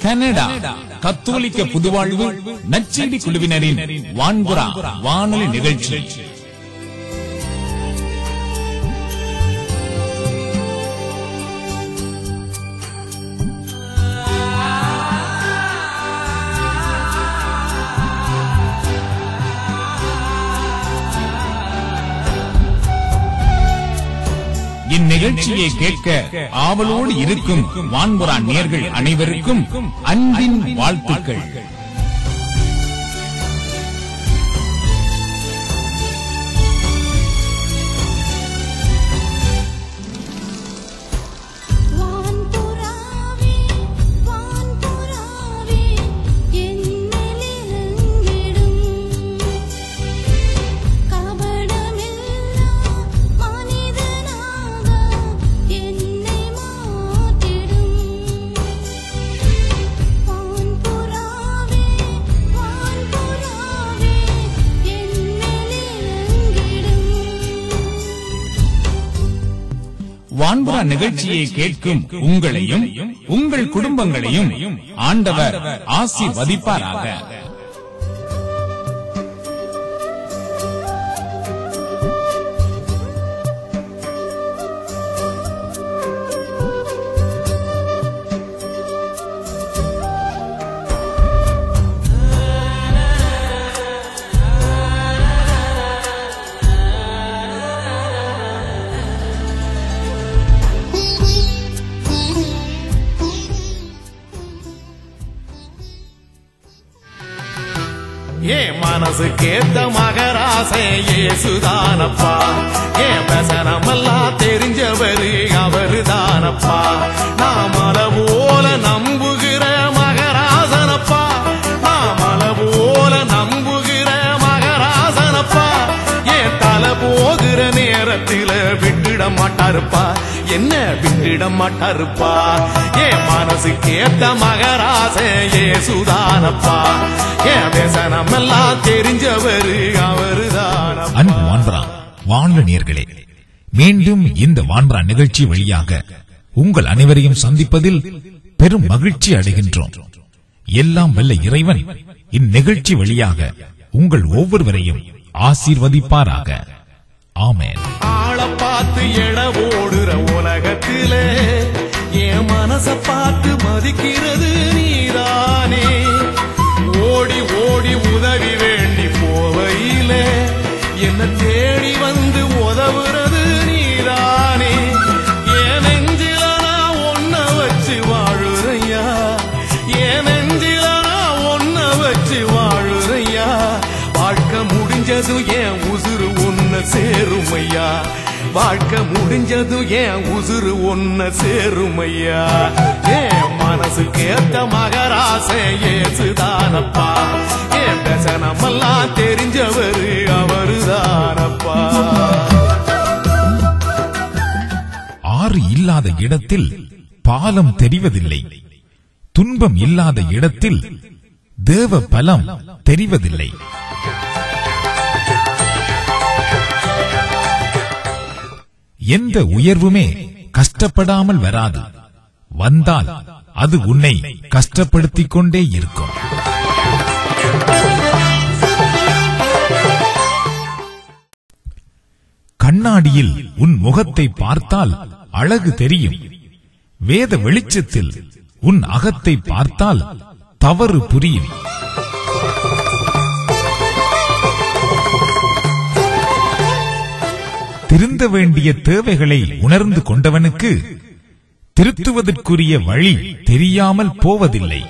Canada கத்தோலிக்க புதுவாழ்வு நச்செடி குழுவினரின் வான்புறா வானொலி நிகழ்ச்சி இந்நிகழ்ச்சியை கேட்க ஆவலோடு இருக்கும் வான்புறா நேர்கள் அனைவருக்கும் அன்பின் வாழ்த்துக்கள் வான்புறாவே வான்புறாவே என்னிலிருங்கிடும் கபடமில்லா மனிதனாக என்னை மாற்றிடும் வான்புறாவே வான்புறாவே என்னிலிருங்கிடும் வான்புறா நிகழ்ச்சியை கேட்கும் உங்களையும் உங்கள் குடும்பங்களையும் ஆண்டவர் ஆசீர்வதிப்பாராக ஏன் மனசுக்கேத்த மகராசே ஏசுதானப்பா ஏன் பெசனமெல்லாம் தெரிஞ்சவரு அவருதானப்பா நான் மலை போல நம்புகிற மகராசனப்பா நான் மலை போல நம்புகிற மகராசனப்பா ஏன் தலை போகிற நேரத்தில விட்டுட மாட்டாருப்பா என்ன விட்டுட மாட்டாருப்பா ஏன் மனசுக்கேத்த மகராசே ஏசுதானப்பா ஏன் பேசனமெல்லாம் தெரிஞ்சவரு அவருதானப்பா அன்பு வான்பரா வானொலி நேர்களே மீண்டும் இந்த வான்பரா நிகழ்ச்சி வழியாக உங்கள் அனைவரையும் சந்திப்பதில் பெரும் மகிழ்ச்சி அடைகின்றோம் எல்லாம் வல்ல இறைவன் இந்நிகழ்ச்சி வழியாக உங்கள் ஒவ்வொருவரையும் ஆசீர்வதிப்பாராக ஆமென் ஆள பார்த்து எட ஓடுற உலகத்தில என் மனச பார்த்து மதிக்கிறது நீதானே ஓடி ஓடி உதவி வேண்டி போவையில என்ன தேடி வந்து உதவுறது நீதானே என் நெஞ்சில நான் ஒன்ன வச்சு வாழுறையா என் நெஞ்சில நான் ஒன்ன வச்சு வாழுறையா வாழ்க்கை முடிஞ்சதும் என் உசுறு ஒன்ன சேருமையா வாழ்க்கை முடிஞ்சதும் என் உசுறு ஒன்ன சேருமையா என் மனசுக்கு ஏத்த மகராசை ஏசுதானப்பா என் பெசனமெல்லாம் தெரிஞ்சவரு அவருதானப்பா ஆறு இல்லாத இடத்தில் பாலம் தெரிவதில்லை துன்பம் இல்லாத இடத்தில் தேவ பலம் தெரிவதில்லை எந்த உயர்வுமே கஷ்டப்படாமல் வராது வந்தால் அது உன்னை கஷ்டப்படுத்திக் கொண்டே இருக்கும் கண்ணாடியில் உன் முகத்தை பார்த்தால் அழகு தெரியும் வேத வெளிச்சத்தில் உன் அகத்தை பார்த்தால் தவறு புரியும் திருந்த வேண்டிய தேவைகளை உணர்ந்து கொண்டவனுக்கு திருத்துவதற்குரிய வழி தெரியாமல் போவதில்லை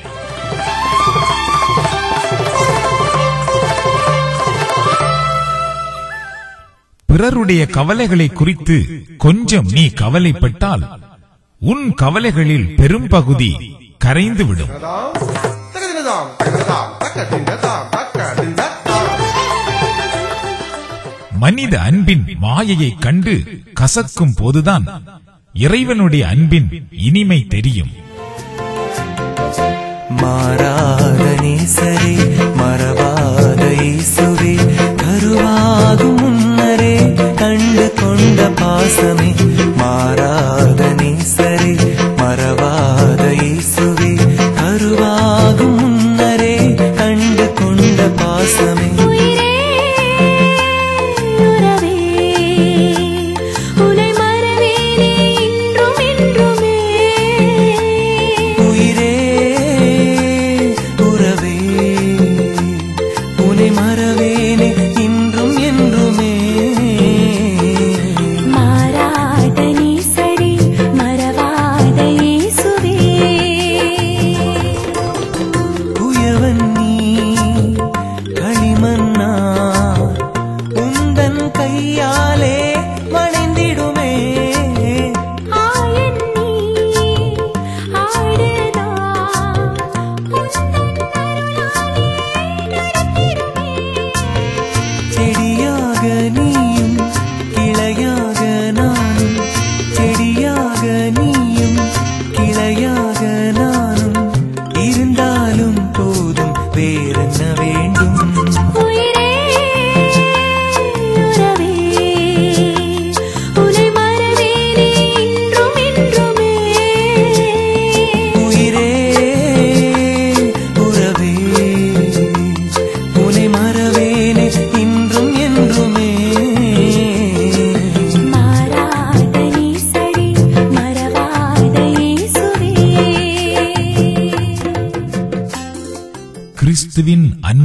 பிறருடைய கவலைகளை குறித்து கொஞ்சம் நீ கவலைப்பட்டால் உன் கவலைகளில் பெரும்பகுதி கரைந்துவிடும் தகதினதாம் தகதினதாம் தக்கதினதாம் தக்கதினதாம் மனித அன்பின் மாயையை கண்டு கசக்கும் போதுதான் இறைவனுடைய அன்பின் இனிமை தெரியும் மாறாத நேசரே மறவாத இயேசுவே கருவாகும் முன்னரே கண்டு கொண்ட பாசமே மாறாத நேசரே மறவாத இயேசுவே கருவா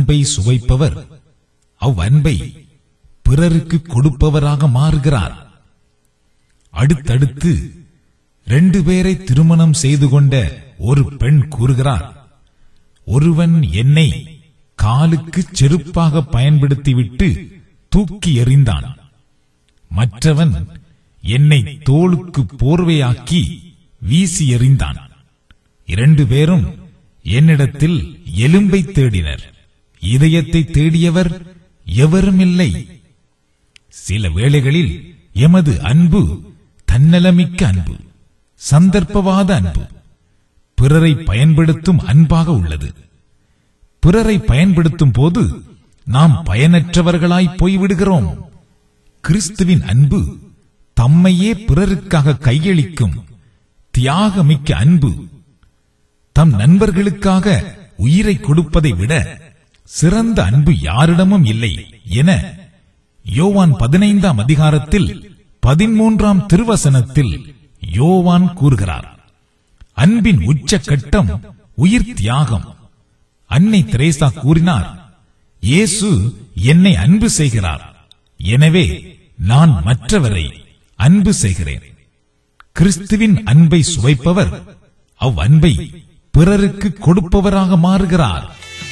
அன்பை சுவைப்பவர் அவ்வன்பை பிறருக்கு கொடுப்பவராக மாறுகிறார் அடுத்தடுத்து ரெண்டு பேரை திருமணம் செய்து கொண்ட ஒரு பெண் கூறுகிறார் ஒருவன் என்னை காலுக்கு செருப்பாக பயன்படுத்திவிட்டு தூக்கி எறிந்தான் மற்றவன் என்னை தோளுக்கு போர்வையாக்கி வீசி எறிந்தான் இரண்டு பேரும் என்னிடத்தில் எலும்பை தேடினர் இதயத்தை தேடியவர் எவரும் இல்லை சில வேளைகளில் எமது அன்பு தன்னலமிக்க அன்பு சந்தர்ப்பவாத அன்பு பிறரை பயன்படுத்தும் அன்பாக உள்ளது பிறரை பயன்படுத்தும் போது நாம் பயனற்றவர்களாய் போய்விடுகிறோம் கிறிஸ்துவின் அன்பு தம்மையே பிறருக்காக கையளிக்கும் தியாகமிக்க அன்பு தம் நண்பர்களுக்காக உயிரை கொடுப்பதை விட சிறந்த அன்பு யாரிடமும் இல்லை என யோவான் பதினைந்தாம் அதிகாரத்தில் பதிமூன்றாம் திருவசனத்தில் யோவான் கூறுகிறார் அன்பின் உச்சக்கட்டம் உயிர் தியாகம் அன்னை தெரேசா கூறினார் இயேசு என்னை அன்பு செய்கிறார் எனவே நான் மற்றவரை அன்பு செய்கிறேன் கிறிஸ்துவின் அன்பை சுவைப்பவர் அவ் அன்பை பிறருக்கு கொடுப்பவராக மாறுகிறார்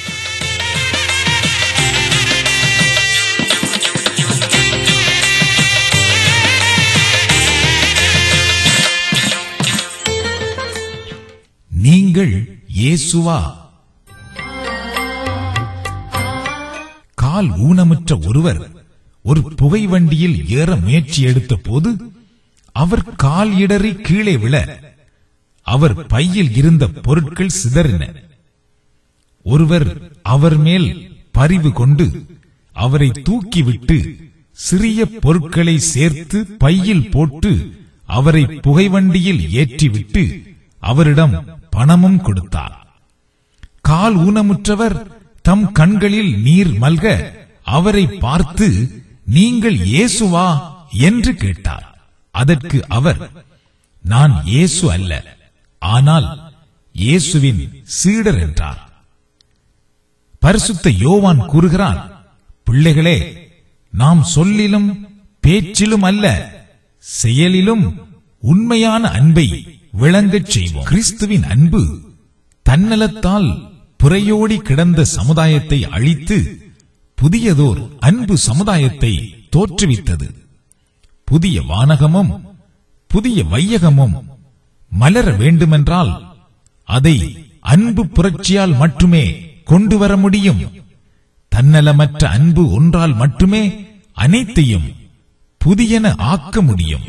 நீங்கள் இயேசுவா கால் ஊனமுற்ற ஒருவர் ஒரு புகை வண்டியில் ஏற முயற்சி எடுத்த போது அவர் கால் இடறி கீழே விழ அவர் பையில் இருந்த பொருட்கள் சிதறின ஒருவர் அவர் மேல் பரிவு கொண்டு அவரை தூக்கிவிட்டு சிறிய பொருட்களை சேர்த்து பையில் போட்டு அவரை புகைவண்டியில் ஏற்றிவிட்டு அவரிடம் பணமும் கொடுத்தார் கால் ஊனமுற்றவர் தம் கண்களில் நீர் மல்க அவரை பார்த்து நீங்கள் இயேசுவா என்று கேட்டார் அதற்கு அவர் நான் இயேசு அல்ல ஆனால் இயேசுவின் சீடர் என்றார் பரிசுத்த யோவான் கூறுகிறார் பிள்ளைகளே நாம் சொல்லிலும் பேச்சிலும் அல்ல செயலிலும் உண்மையான அன்பை விளங்கச் செய்வோம் கிறிஸ்துவின் அன்பு தன்னலத்தால் புறையோடி கிடந்த சமுதாயத்தை அழித்து புதியதோர் அன்பு சமுதாயத்தை தோற்றுவித்தது புதிய வானகமும் புதிய வையகமும் மலர வேண்டுமென்றால் அதை அன்பு புரட்சியால் மட்டுமே கொண்டு வர முடியும் தன்னலமற்ற அன்பு ஒன்றால் மட்டுமே அனைத்தையும் புதியன ஆக்க முடியும்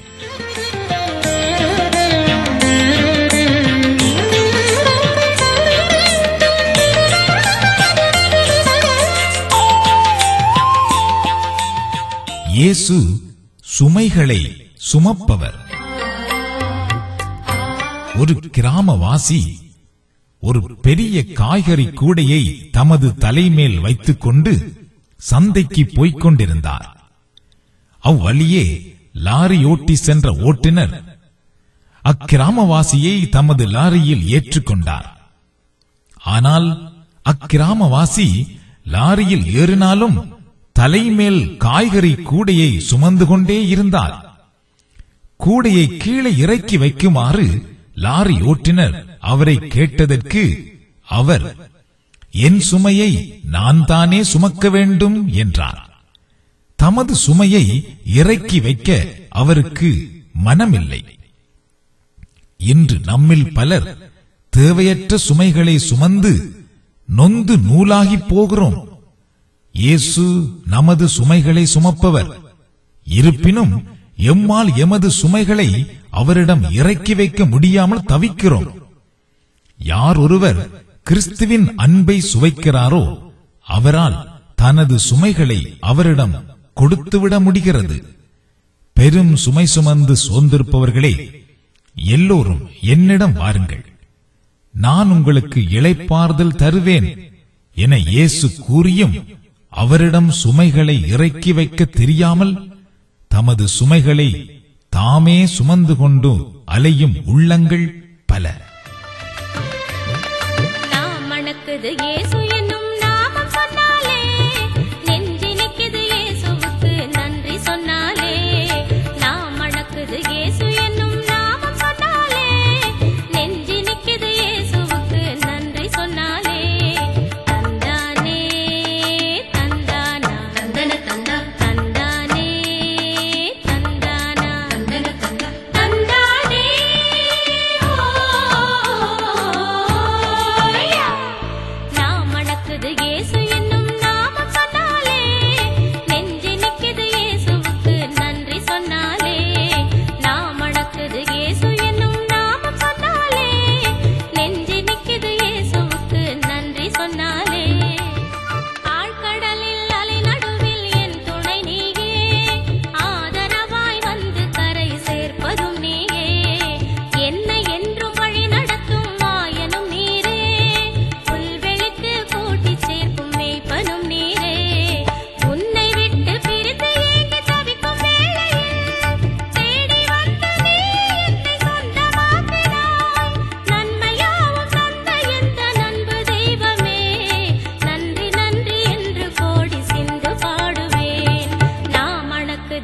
இயேசு சுமைகளை சுமப்பவர் ஒரு கிராமவாசி ஒரு பெரிய காய்கறி கூடையை தமது தலைமேல் வைத்துக் கொண்டு சந்தைக்கு போய்க் கொண்டிருந்தார் அவ்வழியே லாரி ஓட்டி சென்ற ஓட்டுநர் அக்கிராமவாசியை தமது லாரியில் ஏற்றுக்கொண்டார் ஆனால் அக்கிராமவாசி லாரியில் ஏறினாலும் தலைமேல் காய்கறி கூடையை சுமந்து கொண்டே இருந்தார் கூடையை கீழே இறக்கி வைக்குமாறு லாரி ஓட்டுநர் அவரை கேட்டதற்கு அவர் என் சுமையை நான் தானே சுமக்க வேண்டும் என்றார் தமது சுமையை இறக்கி வைக்க அவருக்கு மனமில்லை இன்று நம்மில் பலர் தேவையற்ற சுமைகளை சுமந்து நொந்து நூலாகிப் போகிறோம் இயேசு நமது சுமைகளை சுமப்பவர் இருப்பினும் எம்மால் எமது சுமைகளை அவரிடம் இறக்கி வைக்க முடியாமல் தவிக்கிறோம் யார் ஒருவர் கிறிஸ்துவின் அன்பை சுவைக்கிறாரோ அவரால் தனது சுமைகளை அவரிடம் கொடுத்துவிட முடிகிறது பெரும் சுமை சுமந்து சோர்ந்திருப்பவர்களே எல்லோரும் என்னிடம் வாருங்கள் நான் உங்களுக்கு இளைப்பாறுதல் தருவேன் என இயேசு கூறியும் அவரிடம் சுமைகளை இறக்கி வைக்க தெரியாமல் தமது சுமைகளை தாமே சுமந்து கொண்டு அலையும் உள்ளங்கள் பல நாம் மணக்குது இயேசு என்னும் நாமம் சொன்னால்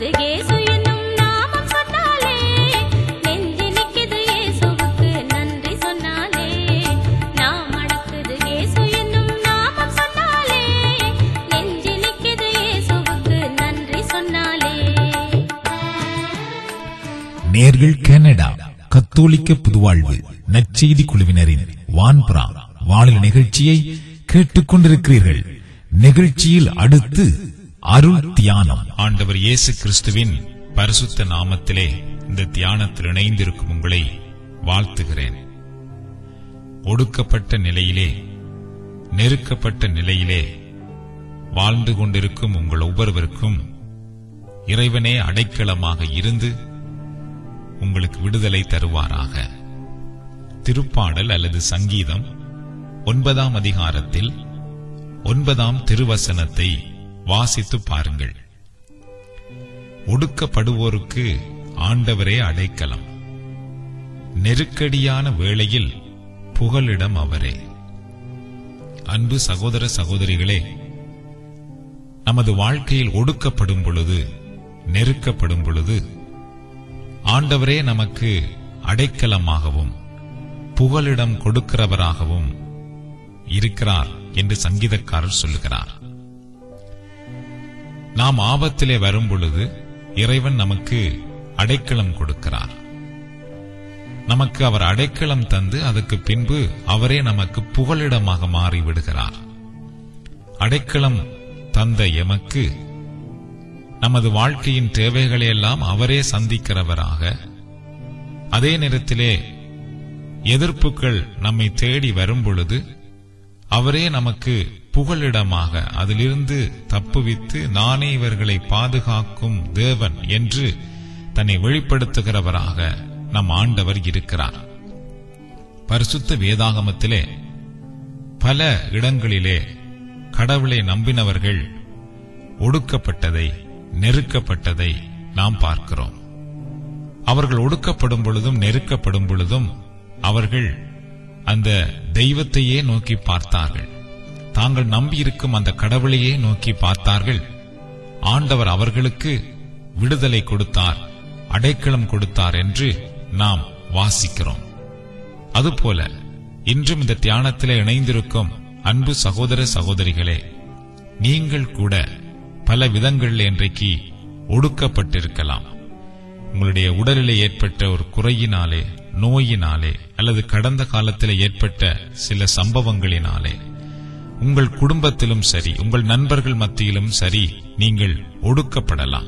மணக்குது இயேசு என்னும் நாமம் சொன்னாலே நெஞ்சு நிக்குது இயேசுவுக்கு நன்றி சொன்னாலே நாம் மணக்குது இயேசு என்னும் நாமம் சொன்னாலே நெஞ்சு நிக்குது இயேசுவுக்கு நன்றி சொன்னாலே நேர்கள் கனடா கத்தோலிக்க புதுவாழ்வு நற்செய்தி குழுவினரின் வான்புறா வானிலை நிகழ்ச்சியை கேட்டுக்கொண்டிருக்கிறீர்கள் நிகழ்ச்சியில் அடுத்து அருள் தியானம் ஆண்டவர் இயேசு கிறிஸ்துவின் பரிசுத்த நாமத்திலே இந்த தியானத்தில் இணைந்திருக்கும் உங்களை வாழ்த்துகிறேன் ஒடுக்கப்பட்ட நிலையிலே நெருக்கப்பட்ட நிலையிலே வாழ்ந்து கொண்டிருக்கும் உங்கள் ஒவ்வொருவருக்கும் இறைவனே அடைக்கலமாக இருந்து உங்களுக்கு விடுதலை தருவாராக திருப்பாடல் அல்லது சங்கீதம் ஒன்பதாம் அதிகாரத்தில் ஒன்பதாம் திருவசனத்தை வாசித்து பாருங்கள் ஒடுக்கப்படுவோருக்கு ஆண்டவரே அடைக்கலம் நெருக்கடியான வேளையில் புகலிடம் அவரே அன்பு சகோதர சகோதரிகளே நமது வாழ்க்கையில் ஒடுக்கப்படும் பொழுது நெருக்கப்படும் பொழுது ஆண்டவரே நமக்கு அடைக்கலமாகவும் புகலிடம் கொடுக்கிறவராகவும் இருக்கிறார் என்று சங்கீதக்காரர் சொல்லுகிறார் நாம் ஆபத்திலே வரும் பொழுது இறைவன் நமக்கு அடைக்கலம் கொடுக்கிறார் நமக்கு அவர் அடைக்கலம் தந்து அதுக்கு பின்பு அவரே நமக்கு புகலிடமாக மாறி விடுகிறார் அடைக்கலம் தந்த எமக்கு நமது வாழ்க்கையின் தேவைகளை எல்லாம் அவரே சந்திக்கிறவராக அதே நேரத்திலே எதிர்ப்புகள் நம்மை தேடி வரும் பொழுது அவரே நமக்கு புகலிடமாக அதிலிருந்து தப்புவித்து நானே இவர்களை பாதுகாக்கும் தேவன் என்று தன்னை வெளிப்படுத்துகிறவராக நம் ஆண்டவர் இருக்கிறார் பரிசுத்த வேதாகமத்திலே பல இடங்களிலே கடவுளை நம்பினவர்கள் ஒடுக்கப்பட்டதை நெருக்கப்பட்டதை நாம் பார்க்கிறோம் அவர்கள் ஒடுக்கப்படும் பொழுதும் நெருக்கப்படும் பொழுதும் அவர்கள் அந்த தெய்வத்தையே நோக்கி பார்த்தார்கள் தாங்கள் நம்பியிருக்கும் அந்த கடவுளையே நோக்கி பார்த்தார்கள் ஆண்டவர் அவர்களுக்கு விடுதலை கொடுத்தார் அடைக்கலம் கொடுத்தார் என்று நாம் வாசிக்கிறோம் அதுபோல இன்றும் இந்த தியானத்திலே இணைந்திருக்கும் அன்பு சகோதர சகோதரிகளே நீங்கள் கூட பல விதங்களில் இன்றைக்கு ஒடுக்கப்பட்டிருக்கலாம் உங்களுடைய உடலிலே ஏற்பட்ட ஒரு குறையினாலே நோயினாலே அல்லது கடந்த காலத்தில் ஏற்பட்ட சில சம்பவங்களினாலே உங்கள் குடும்பத்திலும் சரி உங்கள் நண்பர்கள் மத்தியிலும் சரி நீங்கள் ஒடுக்கப்படலாம்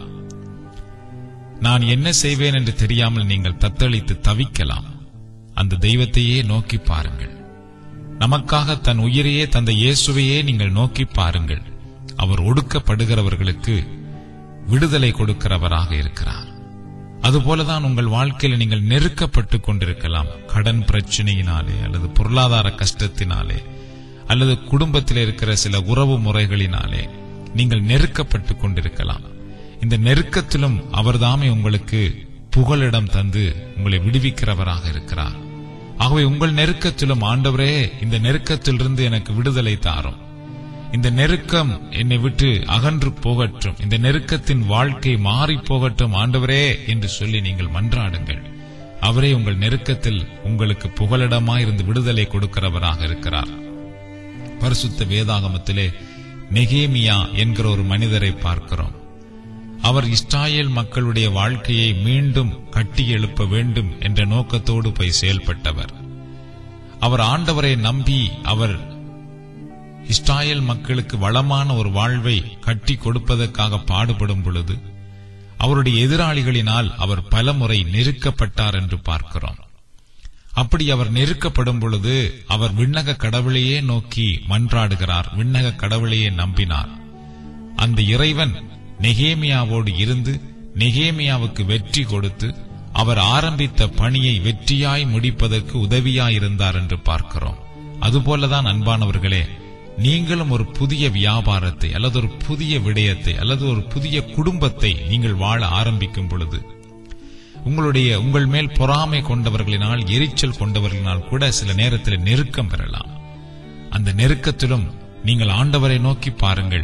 நான் என்ன செய்வேன் என்று தெரியாமல் நீங்கள் தத்தளித்து தவிக்கலாம் அந்த தெய்வத்தையே நோக்கி பாருங்கள் நமக்காக தன் உயிரையே தந்த இயேசுவையே நீங்கள் நோக்கி பாருங்கள் அவர் ஒடுக்கப்படுகிறவர்களுக்கு விடுதலை கொடுக்கிறவராக இருக்கிறார் அதுபோலதான் உங்கள் வாழ்க்கையில் நீங்கள் நெருக்கப்பட்டு கொண்டிருக்கலாம் கடன் பிரச்சனையினாலே அல்லது பொருளாதார கஷ்டத்தினாலே அல்லது குடும்பத்தில் இருக்கிற சில உறவு முறைகளினாலே நீங்கள் நெருக்கப்பட்டு கொண்டிருக்கலாம் இந்த நெருக்கத்திலும் அவர்தாமே உங்களுக்கு புகலிடம் தந்து உங்களை விடுவிக்கிறவராக இருக்கிறார் ஆகவே உங்கள் நெருக்கத்திலும் ஆண்டவரே இந்த நெருக்கத்திலிருந்து எனக்கு விடுதலை தாரும் இந்த நெருக்கம் என்னை விட்டு அகன்று போகட்டும் இந்த நெருக்கத்தின் வாழ்க்கை மாறி போகட்டும் ஆண்டவரே என்று சொல்லி நீங்கள் மன்றாடுங்கள் அவரே உங்கள் நெருக்கத்தில் உங்களுக்கு புகலிடமாயிருந்து விடுதலை கொடுக்கிறவராக இருக்கிறார் பரிசுத்த வேதாகமத்திலே நெகேமியா என்கிற ஒரு மனிதரை பார்க்கிறோம் அவர் இஸ்ராயேல் மக்களுடைய வாழ்க்கையை மீண்டும் கட்டி எழுப்ப வேண்டும் என்ற நோக்கத்தோடு போய் செயல்பட்டவர் அவர் ஆண்டவரை நம்பி அவர் இஸ்ராயேல் மக்களுக்கு வளமான ஒரு வாழ்வை கட்டி கொடுப்பதற்காக பாடுபடும் பொழுது அவருடைய எதிராளிகளினால் அவர் பலமுறை நெருக்கப்பட்டார் என்று பார்க்கிறோம் அப்படி அவர் நெருக்கப்படும் பொழுது அவர் விண்ணக கடவுளையே நோக்கி மன்றாடுகிறார் விண்ணக கடவுளையே நம்பினார் அந்த இறைவன் நெகேமியாவோடு இருந்து நெகேமியாவுக்கு வெற்றி கொடுத்து அவர் ஆரம்பித்த பணியை வெற்றியாய் முடிப்பதற்கு உதவியாயிருந்தார் என்று பார்க்கிறோம் அதுபோலதான் அன்பானவர்களே நீங்களும் ஒரு புதிய வியாபாரத்தை அல்லது ஒரு புதிய விடயத்தை அல்லது ஒரு புதிய குடும்பத்தை நீங்கள் வாழ ஆரம்பிக்கும் பொழுது உங்களுடைய உங்கள் மேல் பொறாமை கொண்டவர்களினால் எரிச்சல் கொண்டவர்களினால் கூட சில நேரத்தில் நெருக்கம் பெறலாம் அந்த நெருக்கத்திலும் நீங்கள் ஆண்டவரை நோக்கி பாருங்கள்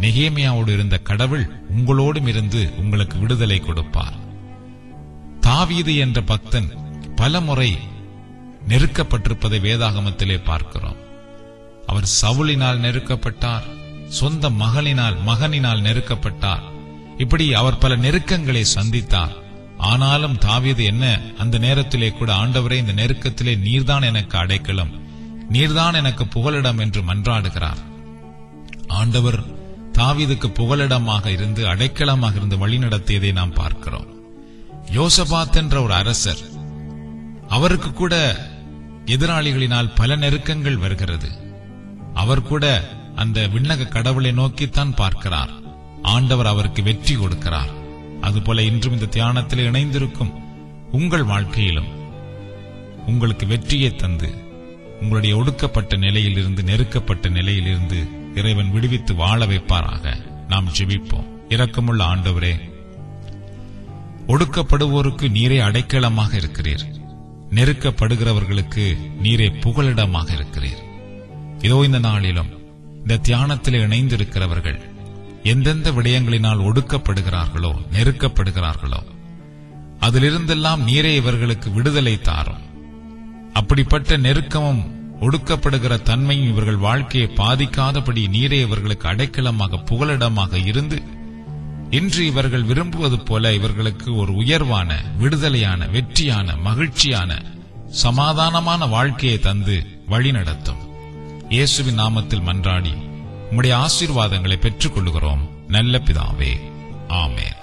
நெகேமியாவோடு இருந்த கடவுள் உங்களோடும் இருந்து உங்களுக்கு விடுதலை கொடுப்பார் தாவீது என்ற பக்தன் பலமுறை நெருக்கப்பட்டிருப்பதை வேதாகமத்திலே பார்க்கிறோம் அவர் சவுலினால் நெருக்கப்பட்டார் சொந்த மகளினால் மகனினால் நெருக்கப்பட்டார் இப்படி அவர் பல நெருக்கங்களை சந்தித்தார் ஆனாலும் தாவீது என்ன அந்த நேரத்திலே கூட ஆண்டவரே இந்த நெருக்கத்திலே நீர்தான் எனக்கு அடைக்கலம் நீர்தான் எனக்கு புகலிடம் என்று மன்றாடுகிறார் ஆண்டவர் தாவீதுக்கு புகலிடமாக இருந்து அடைக்கலமாக இருந்து வழிநடத்தியதை நாம் பார்க்கிறோம் யோசபாத் என்ற ஒரு அரசர் அவருக்கு கூட எதிராளிகளினால் பல நெருக்கங்கள் வருகிறது அவர் கூட அந்த விண்ணக கடவுளை நோக்கித்தான் பார்க்கிறார் ஆண்டவர் அவருக்கு வெற்றி கொடுக்கிறார் அதுபோல இன்றும் இந்த தியானத்தில் இணைந்திருக்கும் உங்கள் வாழ்க்கையிலும் உங்களுக்கு வெற்றியை தந்து உங்களுடைய ஒடுக்கப்பட்ட நிலையிலிருந்து நெருக்கப்பட்ட நிலையிலிருந்து இறைவன் விடுவித்து வாழ வைப்பாராக நாம் ஜெபிப்போம் இரக்கமுள்ள ஆண்டவரே ஒடுக்கப்படுவோருக்கு நீரே அடைக்கலமாக இருக்கிறீர் நெருக்கப்படுகிறவர்களுக்கு நீரே புகலிடமாக இருக்கிறீர் இதோ இந்த நாளிலும் இந்த தியானத்தில் இணைந்திருக்கிறவர்கள் எந்தெந்த விடயங்களினால் ஒடுக்கப்படுகிறார்களோ நெருக்கப்படுகிறார்களோ அதிலிருந்தெல்லாம் நீரே இவர்களுக்கு விடுதலை தாரும் அப்படிப்பட்ட நெருக்கமும் ஒடுக்கப்படுகிற தன்மையும் இவர்கள் வாழ்க்கையை பாதிக்காதபடி நீரே இவர்களுக்கு அடைக்கலமாக புகலிடமாக இருந்து இன்று இவர்கள் விரும்புவது போல இவர்களுக்கு ஒரு உயர்வான விடுதலையான வெற்றியான மகிழ்ச்சியான சமாதானமான வாழ்க்கையை தந்து வழி நடத்தும் இயேசுவின் நாமத்தில் மன்றாடி உம்முடைய ஆசீர்வாதங்களை பெற்றுக் கொள்கிறோம் நல்ல பிதாவே ஆமென்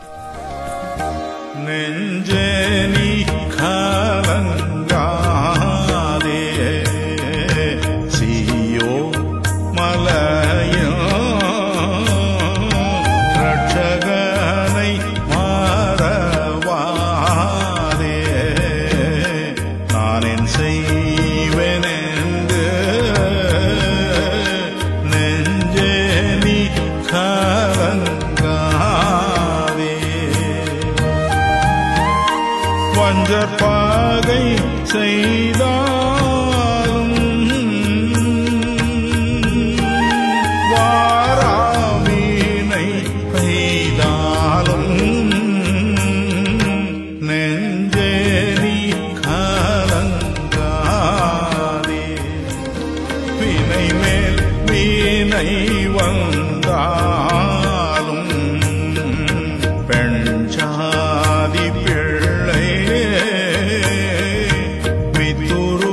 நெஞ்சே நீ கலங்காதே சீயோ மலையோ ரட்சகனை மாறவாதே நான் என் செய்வேன் என்று நெஞ்சே நீ கலங்காதே வஞ்சப்பாகை செய்தாலும் வாராமீனை பெய்தாலும் நெஞ்சேரி கலங்காதே வினை மேல் வீணை வந்தாலும் பெண் சாதி பிள்ளை வித்துரு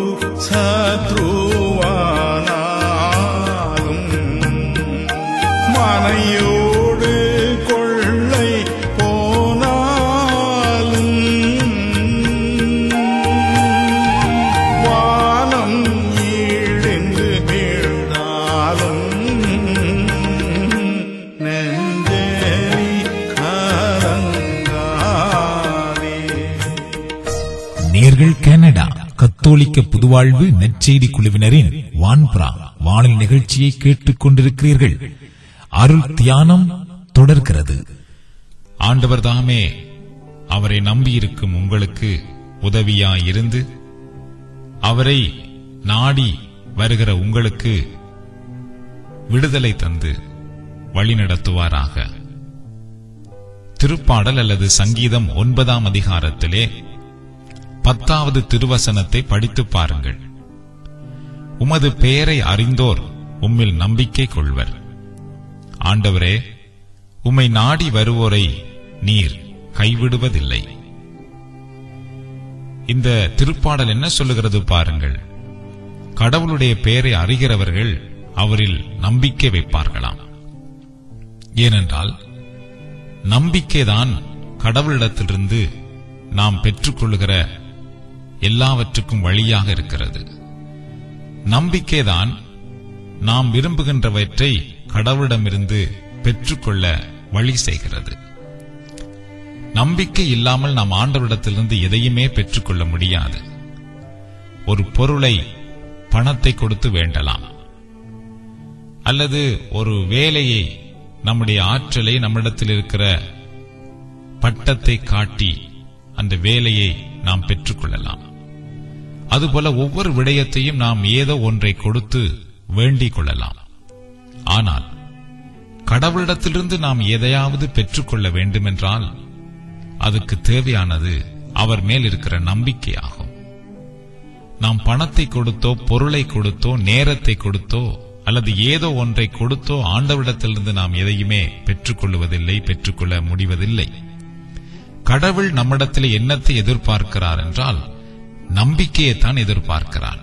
சத்ருவானாலும் மனையோடு கொள்ளை போனாலும் வானம் ஈழிந்து வீழ்ந்தாலும் நெஞ்சேரி கலங்காதே நேர்கள் கனடா கத்தோலிக்க புதுவாழ்வு நற்செய்தி குழுவினரின் வான்புறா வானொலி நிகழ்ச்சியை கேட்டுக் கொண்டிருக்கிறீர்கள் அருள் தியானம் தொடர்கிறது ஆண்டவர் தாமே அவரை நம்பியிருக்கும் உங்களுக்கு உதவியாயிருந்து அவரை நாடி வருகிற உங்களுக்கு விடுதலை தந்து வழிநடத்துவாராக திருப்பாடல் அல்லது சங்கீதம் ஒன்பதாம் அதிகாரத்திலே பத்தாவது திருவசனத்தை படித்துப் பாருங்கள் உமது பெயரை அறிந்தோர் உம்மில் நம்பிக்கை கொள்வர் ஆண்டவரே உம்மை நாடி வருவோரை நீர் கைவிடுவதில்லை இந்த திருப்பாடல் என்ன சொல்லுகிறது பாருங்கள் கடவுளுடைய பெயரை அறிகிறவர்கள் அவரில் நம்பிக்கை வைப்பார்களாம் ஏனென்றால் நம்பிக்கைதான் கடவுளிடத்திலிருந்து நாம் பெற்றுக்கொள்ளுகிற எல்லாவற்றுக்கும் வழியாக இருக்கிறது நம்பிக்கைதான் நாம் விரும்புகின்றவற்றை கடவுளிடமிருந்து பெற்றுக்கொள்ள வழி செய்கிறது நம்பிக்கை இல்லாமல் நாம் ஆண்டவரிடத்திலிருந்து எதையுமே பெற்றுக்கொள்ள முடியாது ஒரு பொருளை பணத்தை கொடுத்து வேண்டலாம் அல்லது ஒரு வேலையை நம்முடைய ஆற்றலை நம்மிடத்தில் இருக்கிற பட்டத்தை காட்டி அந்த வேலையை நாம் பெற்றுக்கொள்ளலாம் அதுபோல ஒவ்வொரு விடயத்தையும் நாம் ஏதோ ஒன்றை கொடுத்து வேண்டிக் கொள்ளலாம் ஆனால் கடவுளிடத்திலிருந்து நாம் எதையாவது பெற்றுக்கொள்ள வேண்டுமென்றால் அதுக்கு தேவையானது அவர் மேல் இருக்கிற நம்பிக்கையாகும் நாம் பணத்தை கொடுத்தோ பொருளை கொடுத்தோ நேரத்தை கொடுத்தோ அல்லது ஏதோ ஒன்றை கொடுத்தோ ஆண்டவரிடத்திலிருந்து நாம் எதையுமே பெற்றுக்கொள்வதில்லை பெற்றுக்கொள்ள முடிவதில்லை கடவுள் நம்மிடத்தில் என்னத்தை எதிர்பார்க்கிறார் என்றால் நம்பிக்கையைத்தான் எதிர்பார்க்கிறார்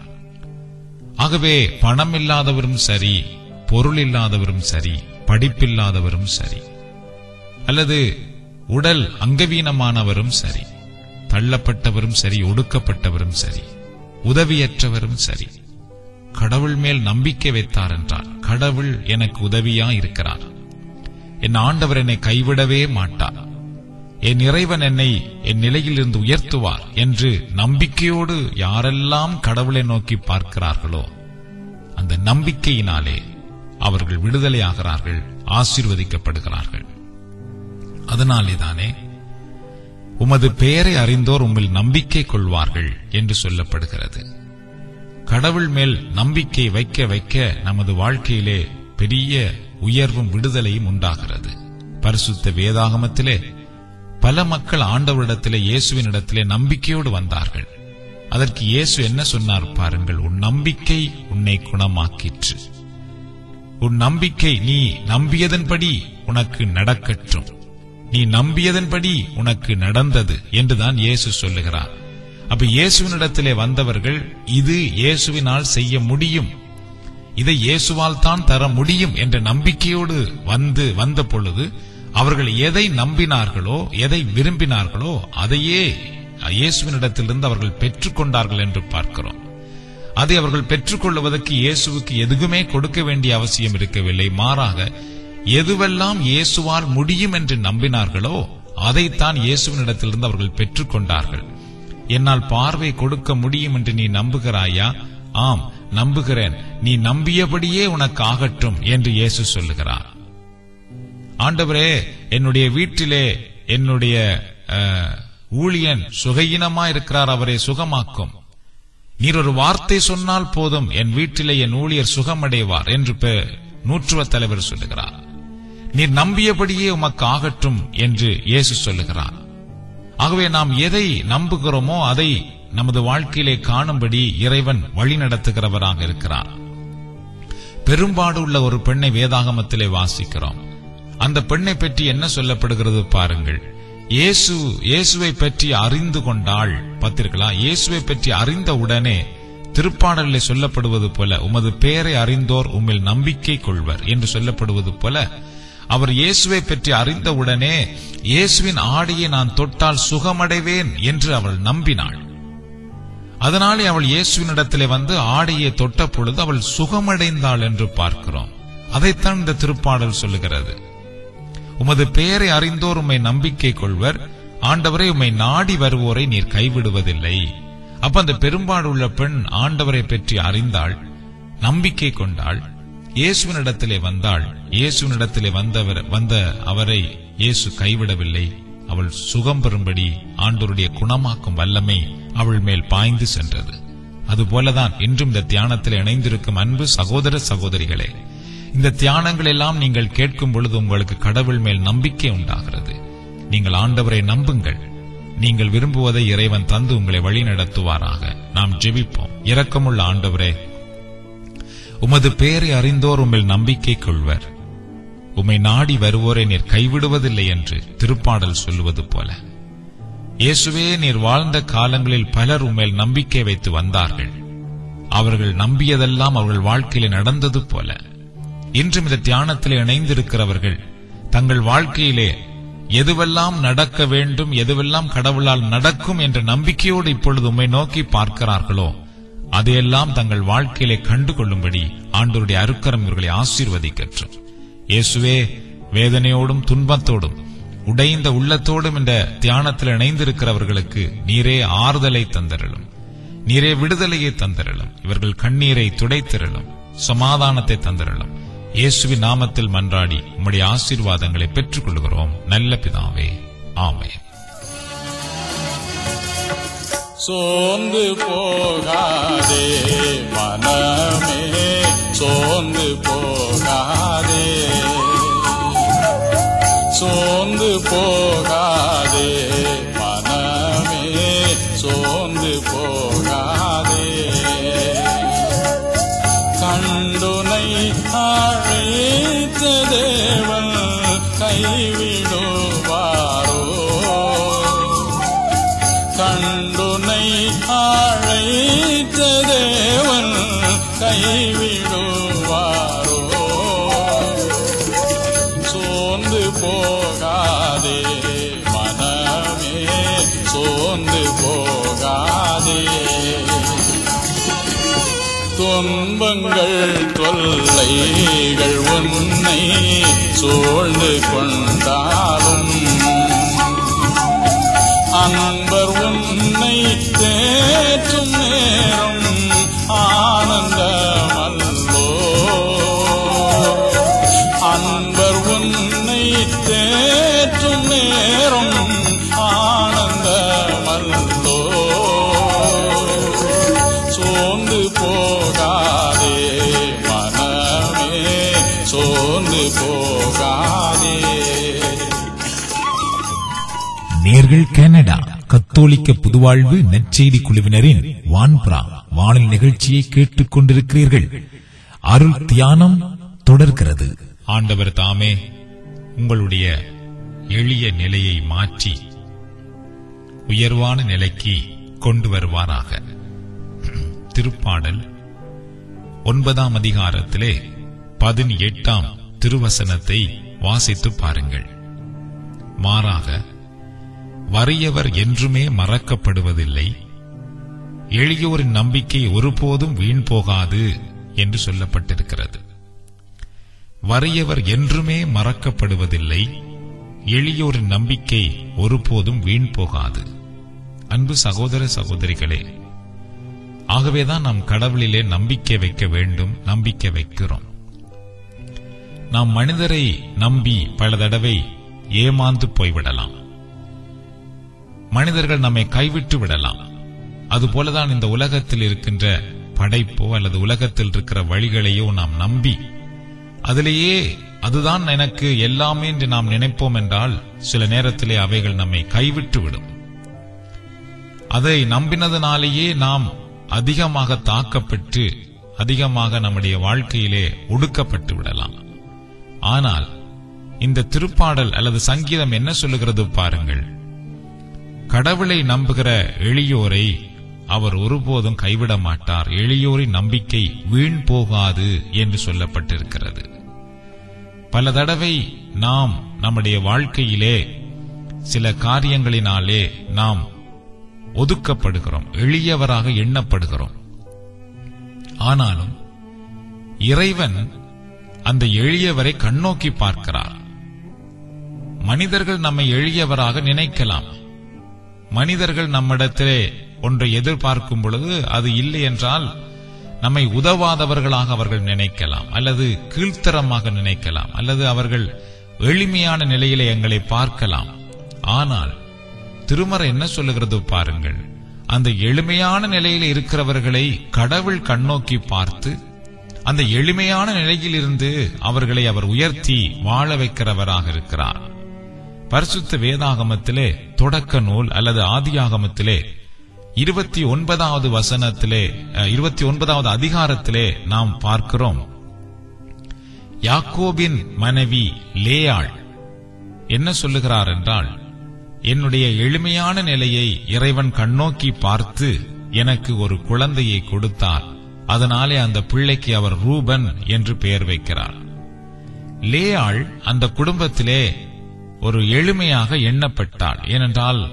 ஆகவே பணம் இல்லாதவரும் சரி பொருள் இல்லாதவரும் சரி படிப்பில்லாதவரும் சரி அல்லது உடல் அங்கவீனமானவரும் சரி தள்ளப்பட்டவரும் சரி ஒடுக்கப்பட்டவரும் சரி உதவியற்றவரும் சரி கடவுள் மேல் நம்பிக்கை வைத்தார் என்றால் கடவுள் எனக்கு உதவியா இருக்கிறார் என் ஆண்டவர் என்னை கைவிடவே மாட்டார் என் இறைவன் என்னை என் நிலையிலிருந்து உயர்த்துவார் என்று நம்பிக்கையோடு யாரெல்லாம் கடவுளை நோக்கி பார்க்கிறார்களோ அந்த நம்பிக்கையினாலே அவர்கள் விடுதலையாகிறார்கள் ஆசீர்வதிக்கப்படுகிறார்கள் அதனாலேதானே உமது பெயரை அறிந்தோர் உம்மில் நம்பிக்கை கொள்வார்கள் என்று சொல்லப்படுகிறது கடவுள் மேல் நம்பிக்கை வைக்க வைக்க நமது வாழ்க்கையிலே பெரிய உயர்வும் விடுதலையும் உண்டாகிறது பரிசுத்த வேதாகமத்திலே பல மக்கள் ஆண்டவரிடத்திலே இயேசுவினிடத்திலே நம்பிக்கையோடு வந்தார்கள் அதற்கு இயேசு என்ன சொன்னார் பாருங்கள் உன் நம்பிக்கை உன்னை குணமாக்கிற்று உன் நம்பிக்கை நீ நம்பியதன்படி உனக்கு நடக்கட்டும் நீ நம்பியதன்படி உனக்கு நடந்தது என்றுதான் இயேசு சொல்லுகிறார் அப்ப இயேசுவினிடத்திலே வந்தவர்கள் இது இயேசுவினால் செய்ய முடியும் இதை இயேசுவால் தான் தர முடியும் என்ற நம்பிக்கையோடு வந்து வந்த பொழுது அவர்கள் எதை நம்பினார்களோ எதை விரும்பினார்களோ அதையே இயேசுவினிடத்திலிருந்து அவர்கள் பெற்றுக்கொண்டார்கள் என்று பார்க்கிறோம் அதை அவர்கள் பெற்றுக்கொள்வதற்கு இயேசுவுக்கு எதுவுமே கொடுக்க வேண்டிய அவசியம் இருக்கவில்லை மாறாக எதுவெல்லாம் இயேசுவால் முடியும் என்று நம்பினார்களோ அதைத்தான் இயேசுவினிடத்திலிருந்து அவர்கள் பெற்றுக்கொண்டார்கள் என்னால் பார்வை கொடுக்க முடியும் என்று நீ நம்புகிறாயா ஆம் நம்புகிறேன் நீ நம்பியபடியே உனக்கு ஆகட்டும் என்று இயேசு சொல்லுகிறார் ஆண்டவரே என்னுடைய வீட்டிலே என்னுடைய அஹ், ஊழியன் சுகையினமா இருக்கிறார் அவரை சுகமாக்கும் நீர் ஒரு வார்த்தை சொன்னால் போதும் என் வீட்டிலே என் ஊழியர் சுகமடைவார் என்று பெ- நூற்றுவ தலைவர் சொல்லுகிறார் நீர் நம்பியபடியே உமக்கு ஆகட்டும் என்று இயேசு சொல்லுகிறார் ஆகவே நாம் எதை நம்புகிறோமோ அதை நமது வாழ்க்கையிலே காணும்படி இறைவன் வழி நடத்துகிறவராக இருக்கிறார் பெரும்பாடு உள்ள ஒரு பெண்ணை வேதாகமத்திலே வாசிக்கிறோம் அந்த பெண்ணை பற்றி என்ன சொல்லப்படுகிறது பாருங்கள் இயேசு இயேசுவை பற்றி அறிந்து கொண்டாள் பார்த்தீர்களா இயேசுவை பற்றி அறிந்த உடனே திருப்பாடலிலே சொல்லப்படுவது போல உமது பெயரை அறிந்தோர் உம்மில் நம்பிக்கை கொள்வர் என்று சொல்லப்படுவது போல அவர் இயேசுவை பற்றி அறிந்த உடனே இயேசுவின் ஆடையை நான் தொட்டால் சுகமடைவேன் என்று அவள் நம்பினாள் அதனாலே அவள் இயேசுவினிடத்திலே வந்து ஆடையை தொட்ட பொழுது அவள் சுகமடைந்தாள் என்று பார்க்கிறோம் அதைத்தான் இந்த திருப்பாடல் சொல்லுகிறது உமது பெயரை அறிந்தோர் உம்மை நம்பிக்கை கொள்வர் ஆண்டவரை உம்மை நாடி வருவோரை நீர் கைவிடுவதில்லை அப்ப அந்த பெரும்பாடு உள்ள பெண் ஆண்டவரை பற்றி அறிந்தாள் நம்பிக்கை கொண்டாள் இயேசுவினிடத்திலே வந்தாள் இயேசுவினிடத்திலே வந்தவர் வந்த அவரை இயேசு கைவிடவில்லை அவள் சுகம் பெறும்படி ஆண்டவருடைய குணமாக்கும் வல்லமை அவள் மேல் பாய்ந்து சென்றது அதுபோலதான் இன்றும் இந்த தியானத்தில் இணைந்திருக்கும் அன்பு சகோதர சகோதரிகளே இந்த தியானங்கள் எல்லாம் நீங்கள் கேட்கும் பொழுது உங்களுக்கு கடவுள் மேல் நம்பிக்கை உண்டாகிறது நீங்கள் ஆண்டவரை நம்புங்கள் நீங்கள் விரும்புவதை இறைவன் தந்து உங்களை வழி நடத்துவாராக நாம் ஜெபிப்போம் இரக்கமுள்ள ஆண்டவரே உமது பெயரை அறிந்தோர் உம்மில் நம்பிக்கை கொள்வர் உம்மை நாடி வருவோரை நீர் கைவிடுவதில்லை என்று திருப்பாடல் சொல்லுவது போல இயேசுவே நீர் வாழ்ந்த காலங்களில் பலர் உம்மேல் நம்பிக்கை வைத்து வந்தார்கள் அவர்கள் நம்பியதெல்லாம் அவர்கள் வாழ்க்கையிலே நடந்தது போல இன்றும் இந்த தியானத்திலே இணைந்திருக்கிறவர்கள் தங்கள் வாழ்க்கையிலே எதுவெல்லாம் நடக்க வேண்டும் எதுவெல்லாம் கடவுளால் நடக்கும் என்ற நம்பிக்கையோடு இப்பொழுது உம்மை நோக்கி பார்க்கிறார்களோ அதையெல்லாம் தங்கள் வாழ்க்கையிலே கண்டு கொள்ளும்படி ஆண்டவருடைய அருக்கரம் இவர்களை ஆசீர்வதிக்கற்றும் இயேசுவே வேதனையோடும் துன்பத்தோடும் உடைந்த உள்ளத்தோடும் இந்த தியானத்தில் இணைந்திருக்கிறவர்களுக்கு நீரே ஆறுதலை தந்தரலும் நீரே விடுதலையை தந்தரலும் இவர்கள் கண்ணீரை துடைத்திரலும் சமாதானத்தை தந்தரலும் இயேசுவின் நாமத்தில் மன்றாடி உம்முடைய ஆசீர்வாதங்களை பெற்றுக் கொள்கிறோம் நல்ல பிதாவே ஆமென் சோர்ந்து போகாதே மனமே சோர்ந்து போகாதே சோர்ந்து போகாதே மனமே சோர்ந்து போகாதே கண்டுனை அழைத்த தேவன் கைவிடுவாரோ கண்டுனை அழைத்த தேவன் கைவிடுவாரோ சோர்ந்து போகாதே மனமே சோர்ந்து போகாதே துன்பங்கள் தொல்லைகள் உன்னை சூழ்ந்து கொண்டாலும் அன்பர் உன்னை தேற்றும் நேரம் ஆனந்தமல்லோ அன்பர் உன்னை தேற்றும் நேரம் ஆனந்தமல்லோ சோர்ந்து போகாதே மனமே சோர்ந்து போகாதே நேர்கள் கனடா கத்தோலிக்க புதுவாழ்வு நற்செய்தி குழுவினரின் வான்புறா வானில் நிகழ்ச்சியை கேட்டுக் கொண்டிருக்கிறீர்கள் அருள் தியானம் தொடர்கிறது ஆண்டவர் தாமே உங்களுடைய எளிய நிலையை மாற்றி உயர்வான நிலைக்கு கொண்டு வருவாராக திருப்பாடல் ஒன்பதாம் அதிகாரத்திலே பதினெட்டாம் திருவசனத்தை வாசித்து பாருங்கள் மாறாக வறியவர் என்றுமே மறக்கப்படுவதில்லை எளியோரின் நம்பிக்கை ஒருபோதும் வீண் போகாது என்று சொல்லப்பட்டிருக்கிறது வறியவர் என்றுமே மறக்கப்படுவதில்லை எளியோரின் நம்பிக்கை ஒருபோதும் வீண் போகாது அன்பு சகோதர சகோதரிகளே ஆகவேதான் நாம் கடவுளிலே நம்பிக்கை வைக்க வேண்டும் நம்பிக்கை வைக்கிறோம் நாம் மனிதரை நம்பி பல தடவை ஏமாந்து போய்விடலாம் மனிதர்கள் நம்மை கைவிட்டு விடலாம் அதுபோலதான் இந்த உலகத்தில் இருக்கின்ற படைப்போ அல்லது உலகத்தில் இருக்கிற வழிகளையோ நாம் நம்பி அதிலேயே அதுதான் எனக்கு எல்லாமே என்று நாம் நினைப்போம் என்றால் சில நேரத்திலே அவைகள் நம்மை கைவிட்டு விடும் அதை நம்பினதுனாலேயே நாம் அதிகமாக தாக்கப்பட்டு அதிகமாக நம்முடைய வாழ்க்கையிலே ஒடுக்கப்பட்டு விடலாம் ஆனால் இந்த திருப்பாடல் அல்லது சங்கீதம் என்ன சொல்லுகிறது பாருங்கள் கடவுளை நம்புகிற எளியோரை அவர் ஒருபோதும் கைவிட மாட்டார் எளியோரின் நம்பிக்கை வீண் போகாது என்று சொல்லப்பட்டிருக்கிறது பல தடவை நாம் நம்முடைய வாழ்க்கையிலே சில காரியங்களினாலே நாம் ஒதுக்கப்படுகிறோம் எளியவராக எண்ணப்படுகிறோம் ஆனாலும் இறைவன் அந்த எளியவரை கண்ணோக்கி பார்க்கிறார் மனிதர்கள் நம்மை எளியவராக நினைக்கலாம் மனிதர்கள் நம்மிடத்திலே ஒன்றை எதிர்பார்க்கும் பொழுது அது இல்லை என்றால் நம்மை உதவாதவர்களாக அவர்கள் நினைக்கலாம் அல்லது கீழ்த்தரமாக நினைக்கலாம் அல்லது அவர்கள் எளிமையான நிலையிலே எங்களை பார்க்கலாம் ஆனால் திருமறை என்ன சொல்லுகிறது பாருங்கள் அந்த எளிமையான நிலையில் இருக்கிறவர்களை கடவுள் கண்ணோக்கி பார்த்து அந்த எளிமையான நிலையில் இருந்து அவர்களை அவர் உயர்த்தி வாழ வைக்கிறவராக இருக்கிறார் பரிசுத்த வேதாகமத்திலே தொடக்க நூல் அல்லது ஆதியாகமத்திலே இருபத்தி ஒன்பதாவது வசனத்திலே அஹ், இருபத்தி ஒன்பதாவது அதிகாரத்திலே நாம் பார்க்கிறோம் யாக்கோபின் மனைவி லேயாள் என்ன சொல்லுகிறார் என்றால் என்னுடைய எளிமையான நிலையை இறைவன் கண்ணோக்கி பார்த்து எனக்கு ஒரு குழந்தையை கொடுத்தார் அதனாலே அந்த பிள்ளைக்கு அவர் ரூபன் என்று பெயர் வைக்கிறார் லேயாள் அந்த குடும்பத்திலே ஒரு எளிமையாக எண்ணப்பட்டாள் ஏனென்றால்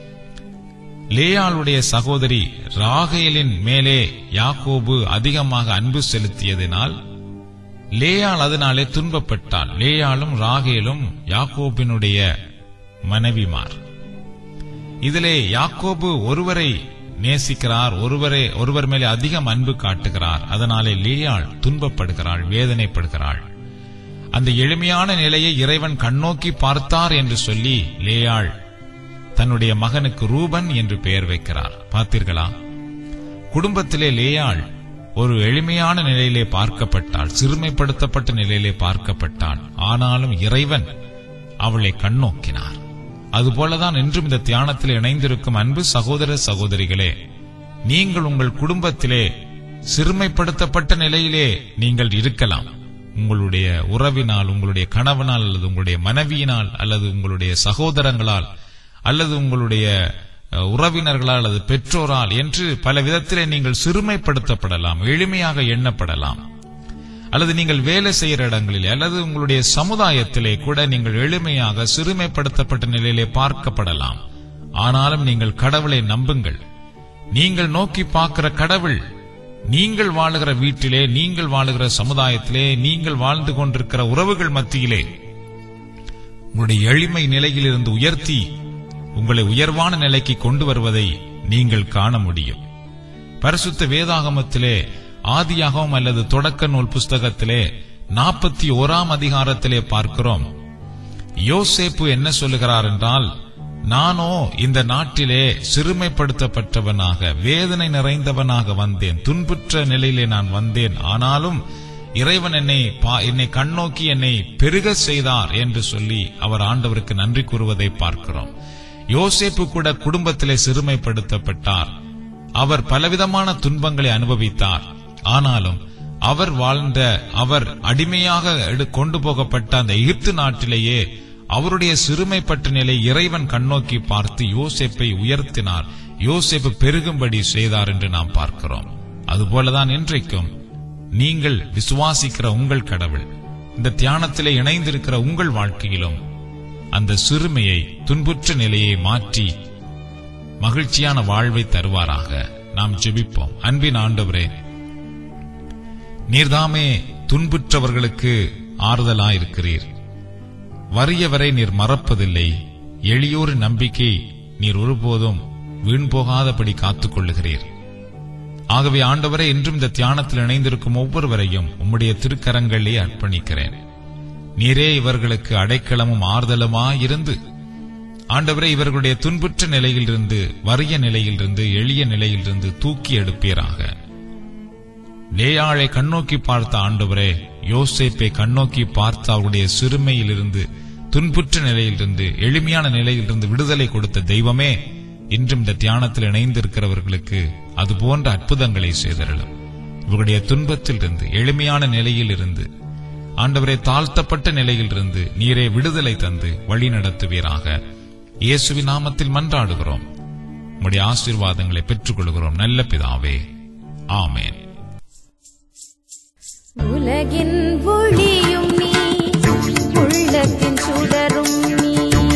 லேயாளுடைய சகோதரி ராகேலின் மேலே யாக்கோபு அதிகமாக அன்பு செலுத்தியதினால் லேயாள் அதனாலே துன்பப்பட்டாள் லேயாளும் ராகேலும் யாக்கோபினுடைய மனைவிமார் இதிலே யாக்கோபு ஒருவரை நேசிக்கிறார் ஒருவரே ஒருவர் மேலே அதிகம் அன்பு காட்டுகிறார் அதனாலே லேயாள் துன்பப்படுகிறாள் வேதனைப்படுகிறாள் அந்த எளிமையான நிலையை இறைவன் கண்ணோக்கி பார்த்தார் என்று சொல்லி லேயாள் தன்னுடைய மகனுக்கு ரூபன் என்று பெயர் வைக்கிறார் பார்த்தீர்களா குடும்பத்திலே லேயாள் ஒரு எளிமையான நிலையிலே பார்க்கப்பட்டாள் சிறுமைப்படுத்தப்பட்ட நிலையிலே பார்க்கப்பட்டாள் ஆனாலும் இறைவன் அவளை கண்ணோக்கினார் அதுபோலதான் இன்றும் இந்த தியானத்தில் இணைந்திருக்கும் அன்பு சகோதர சகோதரிகளே நீங்கள் உங்கள் குடும்பத்திலே சிறுமைப்படுத்தப்பட்ட நிலையிலே நீங்கள் இருக்கலாம் உங்களுடைய உறவினால் உங்களுடைய கணவனால் அல்லது உங்களுடைய மனைவியினால் அல்லது உங்களுடைய சகோதரங்களால் அல்லது உங்களுடைய அஹ், உறவினர்களால் அல்லது பெற்றோரால் என்று பல விதத்திலே நீங்கள் சிறுமைப்படுத்தப்படலாம் எளிமையாக எண்ணப்படலாம் அல்லது நீங்கள் வேலை செய்கிற இடங்களிலே அல்லது உங்களுடைய சமுதாயத்திலே கூட நீங்கள் எளிமையாக சிறுமைப்படுத்தப்பட்ட நிலையிலே பார்க்கப்படலாம் ஆனாலும் நீங்கள் கடவுளை நம்புங்கள் நீங்கள் நோக்கி பார்க்கிற கடவுள் நீங்கள் வாழுகிற வீட்டிலே நீங்கள் வாழுகிற சமுதாயத்திலே நீங்கள் வாழ்ந்து கொண்டிருக்கிற உறவுகள் மத்தியிலே உங்களுடைய எளிமை நிலையிலிருந்து உயர்த்தி உங்களை உயர்வான நிலைக்கு கொண்டு வருவதை நீங்கள் காண முடியும் பரிசுத்த வேதாகமத்திலே ஆதியாகமம் அல்லது தொடக்க நூல் புஸ்தகத்திலே நாற்பத்தி ஓராம் அதிகாரத்திலே பார்க்கிறோம் யோசேப்பு என்ன சொல்லுகிறார் என்றால் நானோ இந்த நாட்டிலே சிறுமைப்படுத்தப்பட்டவனாக வேதனை நிறைந்தவனாக வந்தேன் துன்புற்ற நிலையிலே நான் வந்தேன் ஆனாலும் இறைவன் என்னை பா- என்னை கண்ணோக்கி என்னை பெருக செய்தார் என்று சொல்லி அவர் ஆண்டவருக்கு நன்றி கூறுவதை பார்க்கிறோம் யோசேப்பு கூட குடும்பத்திலே சிறுமைப்படுத்தப்பட்டார் அவர் பலவிதமான துன்பங்களை அனுபவித்தார் ஆனாலும் அவர் வாழ்ந்த அவர் அடிமையாக எடு- கொண்டு போகப்பட்ட அந்த எகிப்து நாட்டிலேயே அவருடைய சிறுமைப்பட்ட நிலை இறைவன் கண்ணோக்கி பார்த்து யோசேப்பை உயர்த்தினார் யோசேப்பு பெருகும்படி செய்தார் என்று நாம் பார்க்கிறோம் அதுபோலதான் இன்றைக்கும் நீங்கள் விசுவாசிக்கிற உங்கள் கடவுள் இந்த தியானத்திலே இணைந்திருக்கிற உங்கள் வாழ்க்கையிலும் அந்த சிறுமையை துன்புற்ற நிலையை மாற்றி மகிழ்ச்சியான வாழ்வை தருவாராக நாம் ஜெபிப்போம் அன்பின் ஆண்டவரே நீர்தாமே துன்புற்றவர்களுக்கு ஆறுதலாயிருக்கிறீர் வறியவரை நீர் மறப்பதில்லை எளியோர் நம்பிக்கை நீர் ஒருபோதும் வீண் போகாதபடி காத்துக் கொள்ளுகிறீர் ஆகவே ஆண்டவரே இன்றும் இந்த தியானத்தில் இணைந்திருக்கும் ஒவ்வொருவரையும் உம்முடைய திருக்கரங்களிலே அர்ப்பணிக்கிறேன் நீரே இவர்களுக்கு அடைக்கலமும் ஆறுதலுமாயிருந்து ஆண்டவரே இவர்களுடைய துன்புற்ற நிலையிலிருந்து வறிய நிலையிலிருந்து எளிய நிலையிலிருந்து தூக்கி எடுப்பீராக லேயாளை கண்ணோக்கி பார்த்த ஆண்டவரே யோசேப்பை கண்ணோக்கி பார்த்த அவருடைய சிறுமையிலிருந்து துன்புற்ற நிலையிலிருந்து எளிமையான நிலையிலிருந்து விடுதலை கொடுத்த தெய்வமே இன்றும் இந்த தியானத்தில் இணைந்திருக்கிறவர்களுக்கு அது போன்ற அற்புதங்களை செய்தருளும் இவருடைய துன்பத்திலிருந்து எளிமையான நிலையிலிருந்து ஆண்டவரை தாழ்த்தப்பட்ட நிலையிலிருந்து நீரே விடுதலை தந்து வழி நடத்துவீராக இயேசுவின் நாமத்தில் மன்றாடுகிறோம் உம்முடைய ஆசீர்வாதங்களை பெற்றுக்கொள்கிறோம் நல்ல பிதாவே ஆமென் உலகின் ஒளியும் நீ உள்ளத்தின் சுடரும் நீ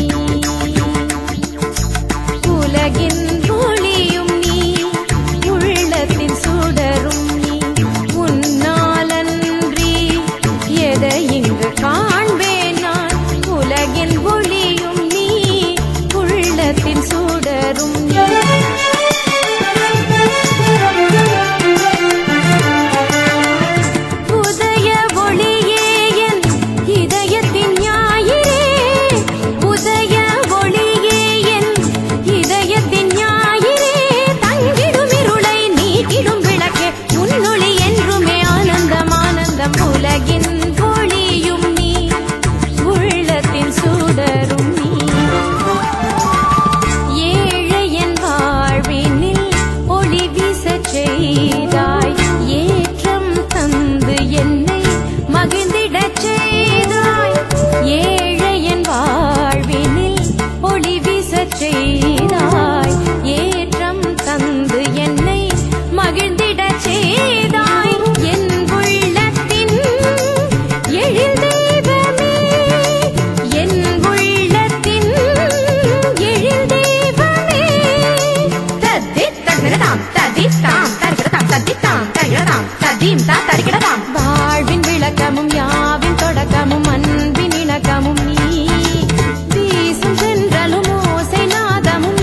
உலகின் ஒளியும் நீ உள்ளத்தின் சுடரும் நீ உன்னாலன்றி எதை இங்கு காண்பேன் நான் உலகின் ஒளியும் நீ உள்ளத்தின் சுடரும் உதய ஒளியே என் இதயத்தின் ஞாயிறே உதய ஒளியே என் இதயத்தின் ஞாயிறே தங்கிடும் இருளை நீக்கிடும் விளக்கே உன்னொளி என்றுமே ஆனந்தம் ஆனந்தம் உலகின் ஒளியும் நீ உள்ளத்தின் சுடரும் நீ ஏழையன் வாழ்வினில் ஒளி வீசச் செய்தாய் ஏற்றம் தந்து என்னை மகிழ்ந்திடச் செய்தாய் ஏழையன் வாழ்வினில் ஒளி வீசச் செய்தாய் ஏற்றம் தந்து என்னை மகிழ்ந்திடச் செய்தாய் என் உள்ளத்தின் எழில் தெய்வமே என் உள்ளத்தின் எழில் தெய்வமே தத்தித் தரிகிடதாம் ததித்தாம் தரிகிடதாம் தத்தித்தாம் தரிகிடதாம் ததீம் தா தரிகிடதாம் வாழ்வின் விளக்கமும் யாவின் தொடக்கமும் அன்பின் இணக்கமும் நீ வீசும் சென்றலும் ஓசை நாதமும்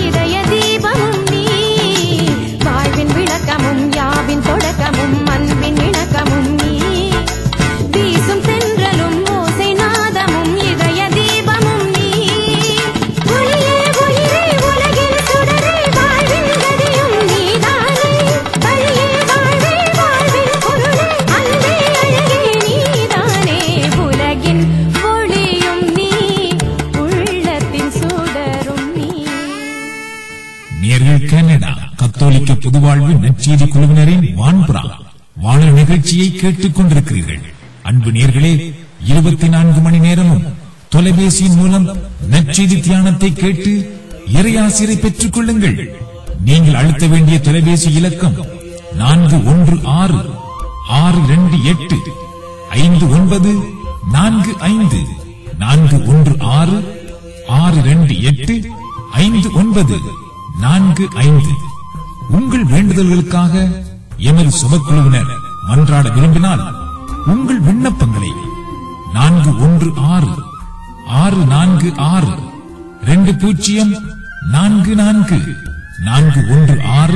நேர்கள் கனடா கத்தோலிக்க பொதுவாழ்வு நற்செய்தி குழுவினரின் வான்புறா வானொலி நிகழ்ச்சியை கேட்டுக் கொண்டிருக்கிறீர்கள் அன்பு நேர்களே இருபத்தி நான்கு மணி நேரமும் தொலைபேசியின் மூலம் நற்செய்தி தியானத்தை கேட்டு இறையாசிரை பெற்றுக் கொள்ளுங்கள் நீங்கள் அழுத்த வேண்டிய தொலைபேசி இலக்கம் நான்கு ஒன்று ஆறு ஆறு இரண்டு எட்டு ஐந்து ஒன்பது நான்கு ஐந்து நான்கு ஒன்று ஆறு ஆறு இரண்டு எட்டு ஐந்து ஒன்பது நான்கு ஐந்து உங்கள் வேண்டுதல்களுக்காக எமது சுபக்குழுவினர் மன்றாட விரும்பினால் உங்கள் விண்ணப்பங்களை நான்கு ஒன்று ஆறு ஆறு நான்கு ஆறு ரெண்டு பூஜ்ஜியம் நான்கு நான்கு நான்கு ஒன்று ஆறு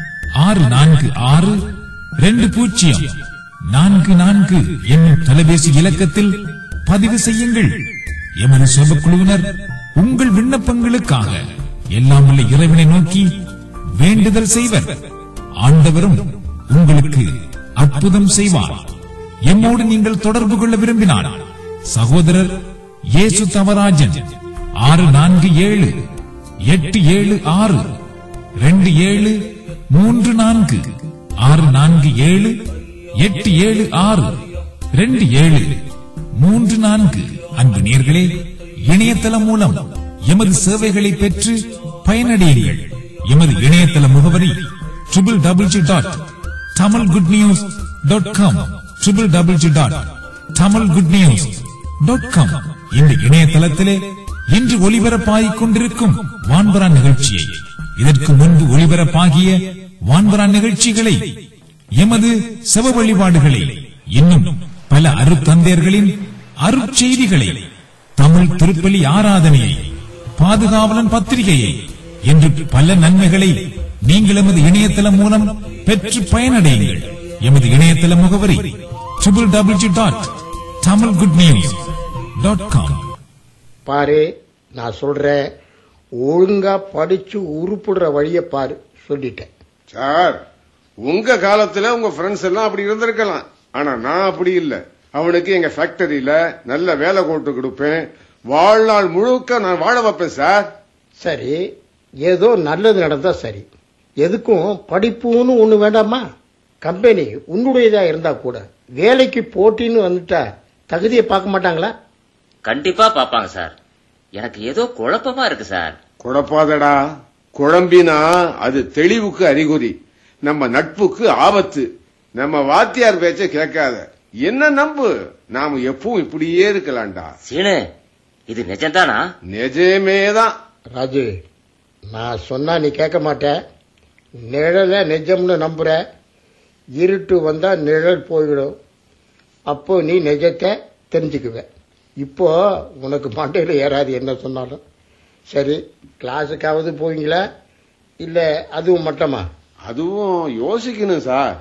ஆறு நான்கு ஆறு ரெண்டு பூஜ்ஜியம் நான்கு நான்கு என்னும் தொலைபேசி இலக்கத்தில் பதிவு செய்யுங்கள் எமது சுபக்குழுவினர் உங்கள் விண்ணப்பங்களுக்காக எல்லாம் உள்ள இறைவனை நோக்கி வேண்டுதல் செய்வர் ஆண்டவரும் உங்களுக்கு அற்புதம் செய்வார் எம்மோடு நீங்கள் தொடர்பு கொள்ள விரும்பினால் சகோதரர் இயேசு தவராஜன் ஆறு நான்கு ஏழு எட்டு ஏழு ஆறு ரெண்டு ஏழு மூன்று நான்கு ஆறு நான்கு ஏழு எட்டு ஏழு ஆறு ரெண்டு ஏழு மூன்று நான்கு அன்பு நேர்களே இணையதளம் மூலம் எமது சேவைகளை பெற்று பயனடையுங்கள் எமது இணையதள முகவரி triple double G dot Tamil good news dot com triple double G dot Tamil good news dot com இந்த இணையதளத்திலே இன்று ஒளிபரப்பாகிக் கொண்டிருக்கும் வான்பரா நிகழ்ச்சியை இதற்கு முன்பு ஒளிபரப்பாகிய வான்பரா நிகழ்ச்சிகளை எமது செவ வழிபாடுகளை இன்னும் பல அருத்தந்தையர்களின் அருட்செய்திகளை தமிழ் திருப்பலி ஆராதனையை பாதுகாவலன் பத்திரிகையை என்று பல நன்மைகளை நீங்கள் எமது இணையதளம் மூலம் பெற்று பயனடையுங்கள் எமது இணையதள முகவரி triple double G dot Tamil good news dot com பாரு நான் சொல்றேன் ஒழுங்கா படிச்சு உருப்புடுற வழிய பாரு சொல்லிட்டேன் சார் உங்க காலத்துல உங்க ஃப்ரெண்ட்ஸ் எல்லாம் அப்படி இருந்திருக்கலாம் ஆனா நான் அப்படி இல்ல அவனுக்கு எங்க ஃபேக்டரியில நல்ல வேலை போட்டு கொடுப்பேன் வாழ்நாள் முழுக்க நான் வாழ வைப்பேன் சார் சரி ஏதோ நல்லது நடந்தா சரி எதுக்கும் படிப்புன்னு ஒண்ணு வேண்டாமா கம்பெனி உன்னுடையதா இருந்தா கூட வேலைக்கு போட்டின்னு வந்துட்டா தகுதியை பார்க்க மாட்டாங்களா கண்டிப்பா பாப்பாங்க சார் எனக்கு ஏதோ குழப்பமா இருக்கு சார் குழப்பாதடா குழம்பினா அது தெளிவுக்கு அறிகுறி நம்ம நட்புக்கு ஆபத்து நம்ம வாத்தியார் பேச்ச கேட்காத என்ன நம்பு நாம எப்பவும் இப்படியே இருக்கலாம்டா சீனு இது நிஜம்தானா நிஜமேதான் ராஜு நான் சொன்னா நீ கேட்க மாட்ட நிழல நிஜம்னு நம்புற இருட்டு வந்தா நிழல் போயிடும் அப்போ நீ நிஜத்தை தெரிஞ்சுக்குவ இப்போ உனக்கு மண்டையில ஏறாது என்ன சொன்னாலும் சரி கிளாஸுக்காவது போவீங்களா இல்ல அதுவும் மட்டமா அதுவும் யோசிக்கணும் சார்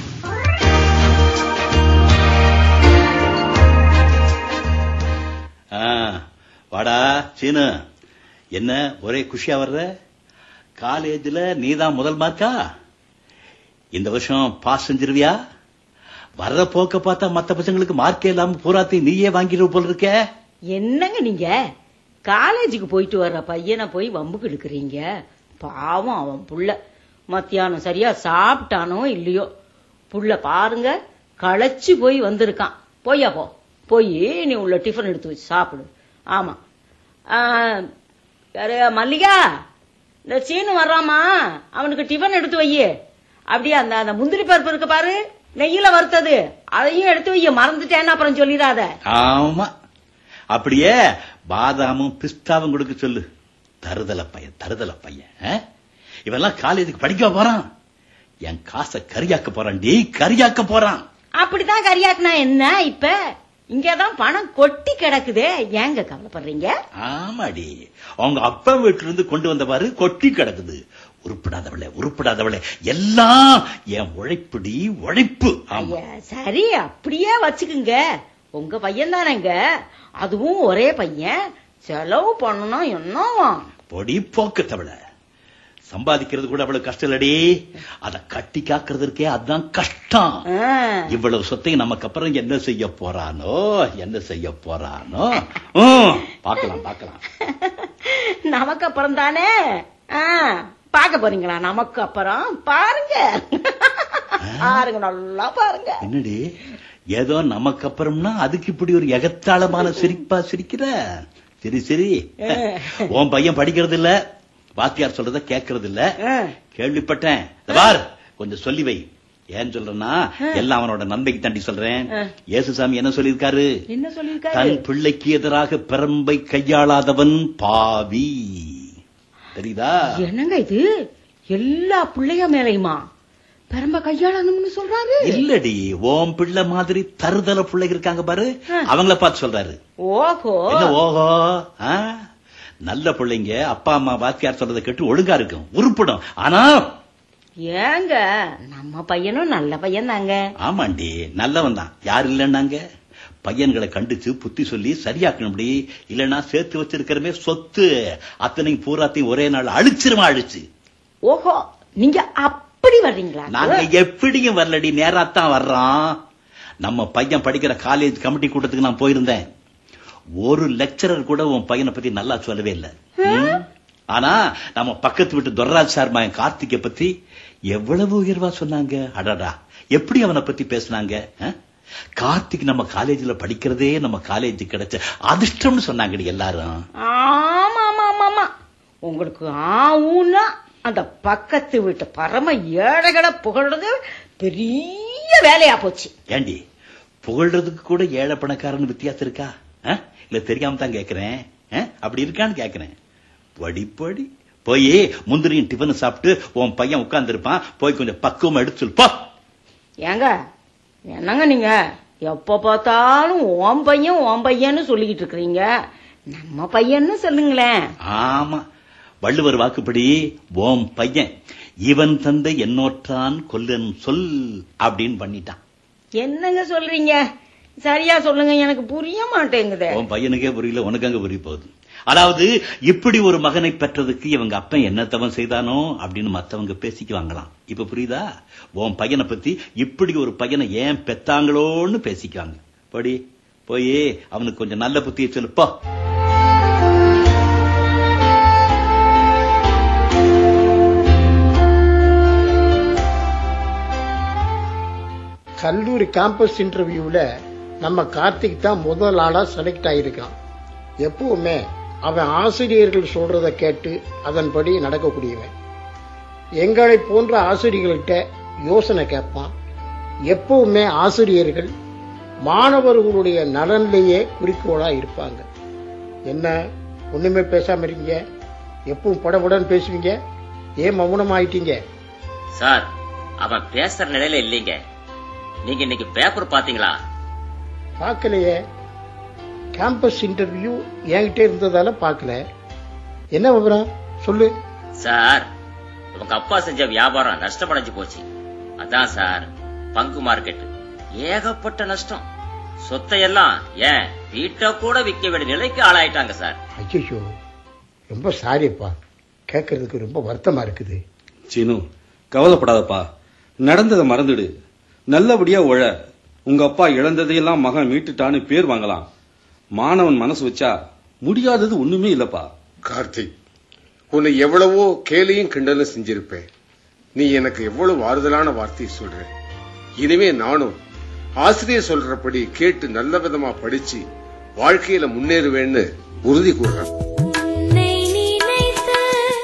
ஆ, வாடா சீனு என்ன ஒரே குஷியா வர்ற காலேஜ்ல நீதான் முதல் மார்க்கா இந்த வருஷம் பாஸ் செஞ்சிருவியா வர்ற போக்க பார்த்தா மத்த பசங்களுக்கு மார்க்கே இல்லாம பூராத்தையும் நீயே வாங்கிடுவ போல இருக்க என்னங்க நீங்க காலேஜுக்கு போயிட்டு வர்ற பையனை போய் வம்புக்கு இழுக்கிறீங்க பாவம் அவன் புள்ள மத்தியானம் சரியா சாப்பிட்டானோ இல்லையோ புள்ள பாருங்க களைச்சு போய் வந்திருக்கான் போய்யா போ போய் நீ உள்ள டிஃபன் எடுத்து வச்சு சாப்பிடு ஆமா ஆ, யாரு மல்லிகா இந்த சீனு வர்றாமா அவனுக்கு டிஃபன் எடுத்து வை அப்படியே அந்த அந்த முந்திரி பருப்பு இருக்கு பாரு நெய்யில வறுத்தது அதையும் எடுத்து வை மறந்துட்டேன்னு அப்புறம் சொல்லிடாத ஆமா அப்படியே பாதாமும் பிஸ்தாவும் கொடுக்க சொல்லு தருதல பையன் தருதல பையன் ஆ? இவெல்லாம் காலேஜுக்கு படிக்க போறான் என் காசை கரியாக்க போறான் டேய் கரியாக்க போறான் அப்படிதான் கரியாக்குனா என்ன இப்ப இங்கதான் பணம் கொட்டி கிடக்குதே ஏங்க கவலைப்படுறீங்க ஆமாடி அவங்க அப்பா வீட்டுல இருந்து கொண்டு வந்த பாரு கொட்டி கிடக்குது உருப்படாதவளே உருப்படாதவளே எல்லாம் என் உழைப்புடி உழைப்பு ஆமா ஐயா, சரி அப்படியே வச்சுக்குங்க உங்க பையன் தானேங்க அதுவும் ஒரே பையன் செலவு பண்ணணும் என்னவா பொடி போக்கு தவளை சம்பாதிக்கிறது கூட அவ்வளவு கஷ்டம் இல்லடி அத கட்டி காக்குறது இருக்கே அதுதான் கஷ்டம் ஆ, இவ்வளவு சொத்தையும் நமக்கு அப்புறம் என்ன செய்ய போறானோ என்ன செய்ய போறானோ ம், பார்க்கலாம் பார்க்கலாம் நமக்கு அப்புறம் தானே ஆ, பார்க்க போறீங்களா நமக்கு அப்புறம் பாருங்க பாருங்க நல்லா பாருங்க என்னடி ஏதோ நமக்கு அப்புறம்னா அதுக்கு இப்படி ஒரு எகத்தாளமான சிரிப்பா சிரிக்கிற சரி சரி உன் பையன் படிக்கிறது இல்ல வாத்தியார் சொல்றத கேட்கறது இல்ல கேள்விப்பட்டேன் இந்த பார் கொஞ்சம் சொல்லி வை ஏன் சொல்றேன்னா எல்லாம் அவனோட நன்மைக்கு தாண்டி சொல்றேன் இயேசுசாமி என்ன சொல்லியிருக்காரு என்ன சொல்லிருக்காரு தன் பிள்ளைக்கு எதிராக பெரம்பை கையாளாதவன் பாவி தெரியுதா என்னங்க இது எல்லா பிள்ளைய மேலையுமா பெரம்ப கையாளணும்னு சொல்றாரு இல்லடி ஓம் பிள்ளை மாதிரி தருதல பிள்ளைங்க இருக்காங்க பாரு அவங்கள பார்த்து சொல்றாரு ஓஹோ என்ன ஓஹோ ஆ? நல்ல பிள்ளைங்க அப்பா அம்மா வாத்தியார் சொல்றதை கேட்டு ஒழுங்கா இருக்கும் உருப்படும் ஆனா ஏங்க நம்ம பையனும் நல்ல பையன் தாங்க ஆமாண்டி நல்லவன் தான் யார் இல்லைன்னாங்க பையன்களை கண்டிச்சு புத்தி சொல்லி சரியாக்கணும்டி இல்லைன்னா சேர்த்து வச்சிருக்கிறமே சொத்து அத்தனையும் பூராத்தையும் ஒரே நாள் அழிச்சிருமா அழிச்சு ஓஹோ நீங்க அப்படி வர்றீங்களா நாங்க எப்படியும் வரலடி நேராத்தான் வர்றோம் நம்ம பையன் படிக்கிற காலேஜ் கமிட்டி கூட்டத்துக்கு நான் போயிருந்தேன் ஒரு லெக்சரர் கூட உன் பையனை பத்தி நல்லா சொல்லவே இல்லை ம். ஆனா நம்ம பக்கத்து வீட்டு துர்ராஜ் சார் மகன் கார்த்திகை பத்தி எவ்வளவு உயர்வா சொன்னாங்க அடடா எப்படி அவனை பத்தி பேசுனாங்க ஆ? கார்த்திக் நம்ம காலேஜ்ல படிக்கிறதே நம்ம காலேஜ் கிடைச்ச அதிர்ஷ்டம்னு சொன்னாங்கடி எல்லாரும் ஆமா ஆமா ஆமா ஆமா உங்களுக்கு ஆவுன்னா அந்த பக்கத்து வீட்டு பரம ஏழைகளை புகழ்றது பெரிய வேலையா போச்சு ஏண்டி புகழ்றதுக்கு கூட ஏழை பணக்காரன் வித்தியாசம் இருக்கா ஆ? இல்ல தெரியாம தான் கேக்குறேன் ஆ? அப்படி இருக்கான்னு கேக்குறேன் படி படி போய் முந்திரியும் டிஃபன் சாப்பிட்டு உன் பையன் உட்கார்ந்து இருப்பான் போய் கொஞ்சம் பக்குவமா எடுத்து சொல்லு, போ ஏங்க என்னங்க நீங்க எப்ப பார்த்தாலும் ஓம் பையன் ஓம் பையன்னு சொல்லிக்கிட்டு இருக்கிறீங்க நம்ம பையன்னு சொல்லுங்களேன் ஆமா வள்ளுவர் வாக்குப்படி ஓம் பையன் இவன் தந்தை என்னோற்றான் கொல்லன் சொல் அப்படின்னு பண்ணிட்டான் என்னங்க சொல்றீங்க சரியா சொல்லுங்க எனக்கு புரிய மாட்டேங்குதே உன் பையனுக்கே புரியல உனக்கு அங்க புரிய போகுது அதாவது இப்படி ஒரு மகனை பெற்றதுக்கு இவங்க அப்பன் என்ன தவம் செய்தானோ அப்படின்னு மத்தவங்க பேசிக்குவாங்களாம் இப்ப புரியுதா உன் பையனை பத்தி இப்படி ஒரு பையனை ஏன் பெத்தாங்களோன்னு பேசிக்குவாங்க படி போய் அவனுக்கு கொஞ்சம் நல்ல புத்தியை சொல்லுப்பா கல்லூரி கேம்பஸ் இன்டர்வியூவில் நம்ம கார்த்திக் தான் முதல் ஆளா செலக்ட் ஆயிருக்கான் எப்பவுமே அவன் ஆசிரியர்கள் சொல்றத கேட்டு அதன்படி நடக்கக்கூடியவன் எங்களை போன்ற ஆசிரியர்கள்ட்ட யோசனை கேட்பான் எப்பவுமே ஆசிரியர்கள் மாணவர்களுடைய நலன்லேயே குறிக்கோளா இருப்பாங்க என்ன ஒண்ணுமே பேசாம இருக்கீங்க எப்பவும் படபடன்னு பேசுவீங்க ஏன் மௌனம் ஆயிட்டீங்க சார் அவன் பேசுற நிலையில இல்லீங்க நீங்க இன்னைக்கு பேப்பர் பாத்தீங்களா பார்க்கலையே கேம்பஸ் இன்டர்வியூ என்கிட்ட இருந்ததால பார்க்கல என்ன விவரம் சொல்லு சார் உங்க அப்பா செஞ்ச வியாபாரம் நஷ்டமடைஞ்சு போச்சு அதான் சார் பங்கு மார்க்கெட் ஏகப்பட்ட நஷ்டம் சொத்தையெல்லாம் ஏன் வீட்டை கூட விற்க வேண்டிய நிலைக்கு ஆளாயிட்டாங்க சார் ஐயோ ரொம்ப சாரிப்பா கேட்கறதுக்கு ரொம்ப வருத்தமா இருக்குது சீனு கவலைப்படாதப்பா நடந்ததை மறந்துடு நல்லபடியா உழ உங்க அப்பா இழந்ததையெல்லாம் மகன் மீட்டுட்டான்னு பேர் வாங்கலாம் மாணவன் மனசு வச்சா முடியாதது ஒண்ணுமே இல்லப்பா கார்த்திக் உன்னை எவ்வளவோ கேலியும் கிண்டலும் செஞ்சிருப்பேன் நீ எனக்கு எவ்வளவு ஆறுதலான வார்த்தையை சொல்ற இனிமே நானும் ஆசிரியர் சொல்றபடி கேட்டு நல்ல விதமா படிச்சு வாழ்க்கையில முன்னேறுவேன்னு உறுதி கூறுறேன் உன்னை நினைத்து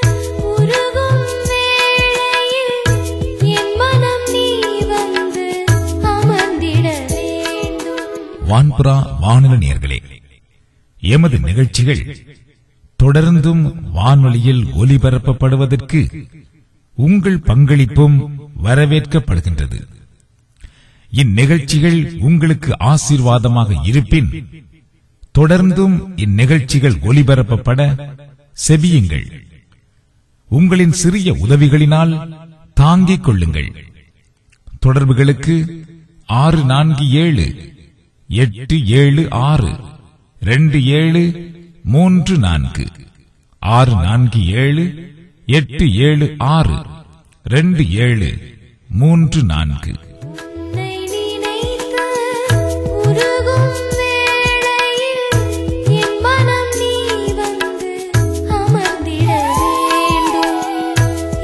உருகும் வேளையில் என் மனம் நீ வந்து அமர்ந்திட வேண்டும் வான்புறா வானொலி நேயர்களே எமது நிகழ்ச்சிகள் தொடர்ந்தும் வானொலியில் ஒலிபரப்பப்படுவதற்கு உங்கள் பங்களிப்பும் வரவேற்கப்படுகின்றது இந்நிகழ்ச்சிகள் உங்களுக்கு ஆசீர்வாதமாக இருப்பின் தொடர்ந்தும் இந்நிகழ்ச்சிகள் ஒலிபரப்பப்பட செபியுங்கள் உங்களின் சிறிய உதவிகளினால் தாங்கிக் கொள்ளுங்கள் தொடர்புகளுக்கு ஆறு நான்கு ஏழு எட்டு ஏழு ஆறு ரெண்டு ஏழு மூன்று நான்கு ஆறு நான்கு ஏழு எட்டு ஏழு ஆறு ரெண்டு ஏழு மூன்று நான்கு உன்னை நினைத்து உருகும் வேளையில் என் மனம் நீ வந்து அமர்ந்திட வேண்டும்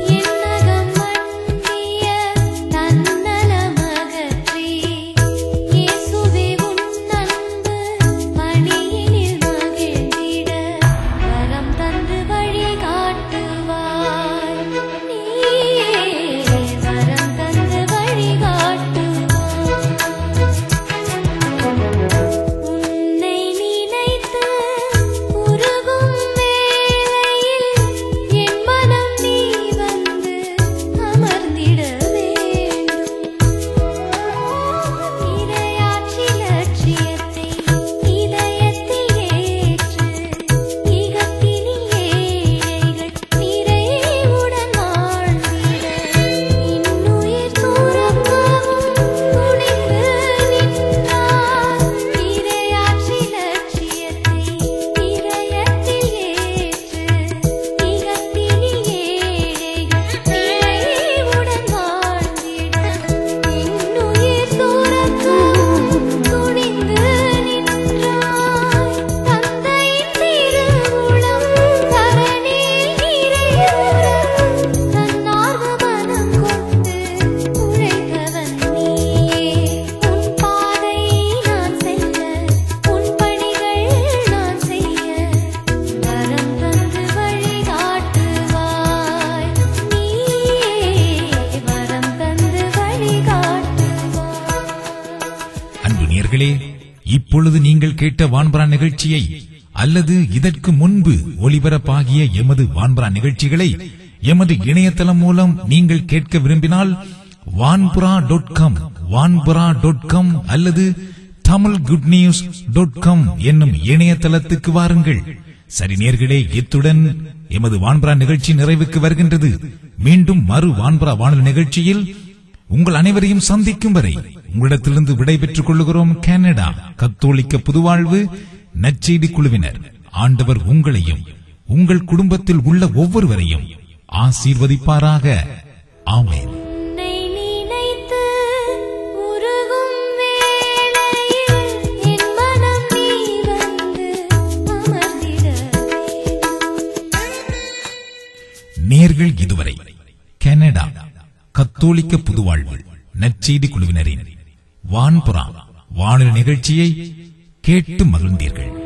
இப்பொழுது நீங்கள் கேட்ட வான்பரா நிகழ்ச்சியை அல்லது இதற்கு முன்பு ஒளிபரப்பாகிய எமது வான்பரா நிகழ்ச்சிகளை எமது இணையதளம் மூலம் நீங்கள் கேட்க விரும்பினால் Vanpura dot com Vanpura dot com அல்லது Tamil good news dot com என்னும் இணையதளத்துக்கு வாருங்கள் சரி நேர்களே இத்துடன் எமது வான்பரா நிகழ்ச்சி நிறைவுக்கு வருகின்றது மீண்டும் மறு வான்பரா வானொலி நிகழ்ச்சியில் உங்கள் அனைவரையும் சந்திக்கும் வரை உங்களிடத்திலிருந்து விடைபெற்றுக் கொள்கிறோம் கனடா கத்தோலிக்க புதுவாழ்வு நற்செய்தி குழுவினர் ஆண்டவர் உங்களையும் உங்கள் குடும்பத்தில் உள்ள ஒவ்வொருவரையும் ஆசீர்வதிப்பாராக ஆமென் உன்னை நினைத்து உருகும் வேளையில் என் மனம் நீ வந்து அமர்ந்திட நேர்கள் இதுவரை கனடா கத்தோலிக்க புதுவாழ்வு நற்செய்தி குழுவினரின் வான்புறா வானொலி நிகழ்ச்சியை கேட்டு மகிழ்ந்தீர்கள்